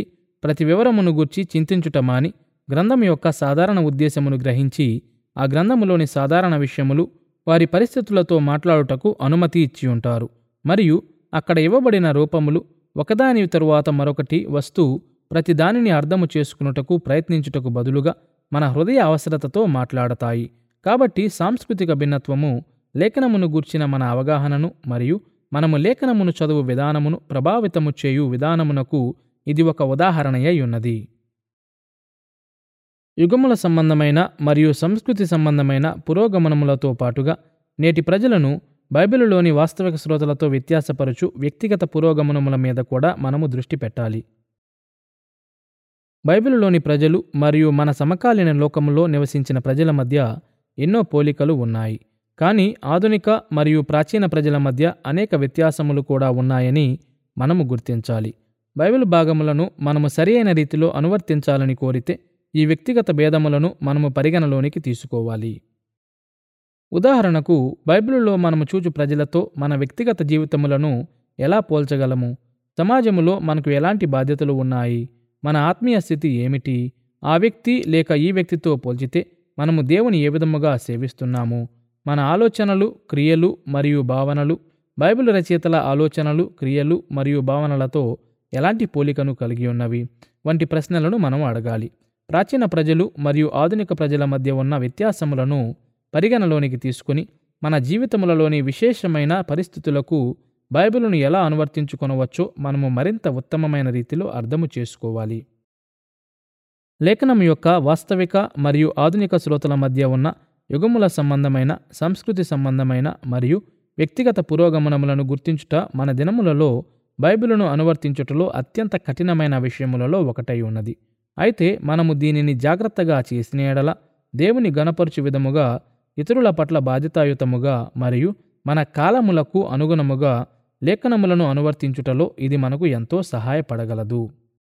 ప్రతి వివరమును గూర్చి చింతించుట మాని గ్రంథం యొక్క సాధారణ ఉద్దేశమును గ్రహించి ఆ గ్రంథములోని సాధారణ విషయములు వారి పరిస్థితులతో మాట్లాడుటకు అనుమతి ఇచ్చి ఉంటారు మరియు అక్కడ ఇవ్వబడిన రూపములు ఒకదాని తరువాత మరొకటి వస్తూ ప్రతి దానిని అర్థము చేసుకున్నటకు ప్రయత్నించుటకు బదులుగా మన హృదయ అవసరతతో మాట్లాడతాయి కాబట్టి సాంస్కృతిక భిన్నత్వము లేఖనమును గూర్చిన మన అవగాహనను మరియు మనము లేఖనమును చదువు విధానమును ప్రభావితము చేయు విధానమునకు ఇది ఒక ఉదాహరణయై ఉన్నది యుగముల సంబంధమైన మరియు సంస్కృతి సంబంధమైన పురోగమనములతో పాటుగా నేటి ప్రజలను బైబిలులోని వాస్తవిక శ్రోతలతో వ్యత్యాసపరచు వ్యక్తిగత పురోగమనముల మీద కూడా మనము దృష్టి పెట్టాలి బైబిలులోని ప్రజలు మరియు మన సమకాలీన లోకములో నివసించిన ప్రజల మధ్య ఎన్నో పోలికలు ఉన్నాయి కానీ ఆధునిక మరియు ప్రాచీన ప్రజల మధ్య అనేక వ్యత్యాసములు కూడా ఉన్నాయని మనము గుర్తించాలి బైబిల్ భాగములను మనము సరియైన రీతిలో అనువర్తించాలని కోరితే ఈ వ్యక్తిగత భేదములను మనము పరిగణలోనికి తీసుకోవాలి ఉదాహరణకు బైబిలులో మనము చూచు ప్రజలతో మన వ్యక్తిగత జీవితములను ఎలా పోల్చగలము సమాజములో మనకు ఎలాంటి బాధ్యతలు ఉన్నాయి మన ఆత్మీయ స్థితి ఏమిటి ఆ వ్యక్తి లేక ఈ వ్యక్తితో పోల్చితే మనము దేవుని ఏ విధముగా సేవిస్తున్నాము మన ఆలోచనలు క్రియలు మరియు భావనలు బైబిల్ రచయితల ఆలోచనలు క్రియలు మరియు భావనలతో ఎలాంటి పోలికను కలిగి ఉన్నవి వంటి ప్రశ్నలను మనం అడగాలి ప్రాచీన ప్రజలు మరియు ఆధునిక ప్రజల మధ్య ఉన్న వ్యత్యాసములను పరిగణలోనికి తీసుకుని మన జీవితములలోని విశేషమైన పరిస్థితులకు బైబిలును ఎలా అనువర్తించుకొనవచ్చో మనము మరింత ఉత్తమమైన రీతిలో అర్థము చేసుకోవాలి లేఖనం యొక్క వాస్తవిక మరియు ఆధునిక శ్రోతల మధ్య ఉన్న యుగముల సంబంధమైన సంస్కృతి సంబంధమైన మరియు వ్యక్తిగత పురోగమనములను గుర్తించుట మన దినములలో బైబిలును అనువర్తించుటలో అత్యంత కఠినమైన విషయములలో ఒకటై ఉన్నది అయితే మనము దీనిని జాగ్రత్తగా చేసిన ఎడల దేవుని గణపరచు విధముగా ఇతరుల పట్ల బాధ్యతాయుతముగా మరియు మన కాలములకు అనుగుణముగా లేఖనములను అనువర్తించుటలో ఇది మనకు ఎంతో సహాయపడగలదు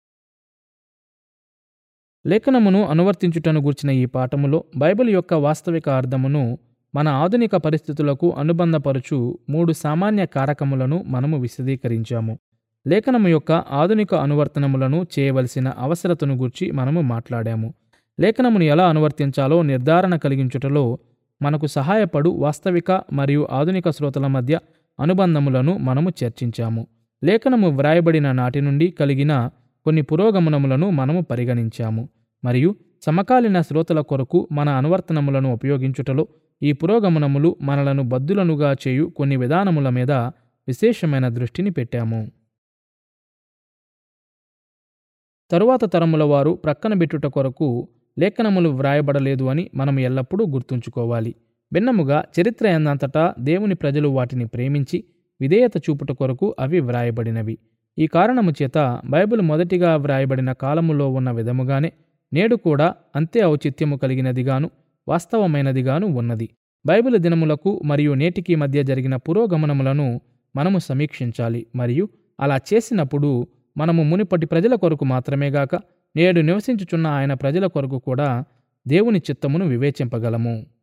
లేఖనమును అనువర్తించుటను గూర్చిన ఈ పాఠములో బైబిల్ యొక్క వాస్తవిక అర్థమును మన ఆధునిక పరిస్థితులకు అనుబంధపరుచు మూడు సామాన్య కారకములను మనము విశదీకరించాము లేఖనము యొక్క ఆధునిక అనువర్తనములను చేయవలసిన అవసరతను గూర్చి మనము మాట్లాడాము లేఖనమును ఎలా అనువర్తించాలో నిర్ధారణ కలిగించుటలో మనకు సహాయపడు వాస్తవిక మరియు ఆధునిక శ్రోతల మధ్య అనుబంధములను మనము చర్చించాము లేఖనము వ్రాయబడిన నాటి నుండి కలిగిన కొన్ని పురోగమనములను మనము పరిగణించాము మరియు సమకాలీన శ్రోతల కొరకు మన అనువర్తనములను ఉపయోగించుటలో ఈ పురోగమనములు మనలను బద్దులనుగా చేయు కొన్ని విధానముల మీద విశేషమైన దృష్టిని పెట్టాము తరువాత తరముల వారు ప్రక్కన పెట్టుట కొరకు లేఖనములు వ్రాయబడలేదు అని మనం ఎల్లప్పుడూ గుర్తుంచుకోవాలి భిన్నముగా చరిత్ర ఎందంతటా దేవుని ప్రజలు వాటిని ప్రేమించి విధేయత చూపుట కొరకు అవి వ్రాయబడినవి ఈ కారణము చేత బైబిల్ మొదటిగా వ్రాయబడిన కాలములో ఉన్న విధముగానే నేడు కూడా అంతే ఔచిత్యము కలిగినదిగాను వాస్తవమైనదిగాను ఉన్నది బైబిల్ దినములకు మరియు నేటికి మధ్య జరిగిన పురోగమనములను మనము సమీక్షించాలి మరియు అలా చేసినప్పుడు మనము మునిపటి ప్రజల కొరకు మాత్రమే గాక నేడు నివసించుచున్న ఆయన ప్రజల కొరకు కూడా దేవుని చిత్తమును వివేచింపగలము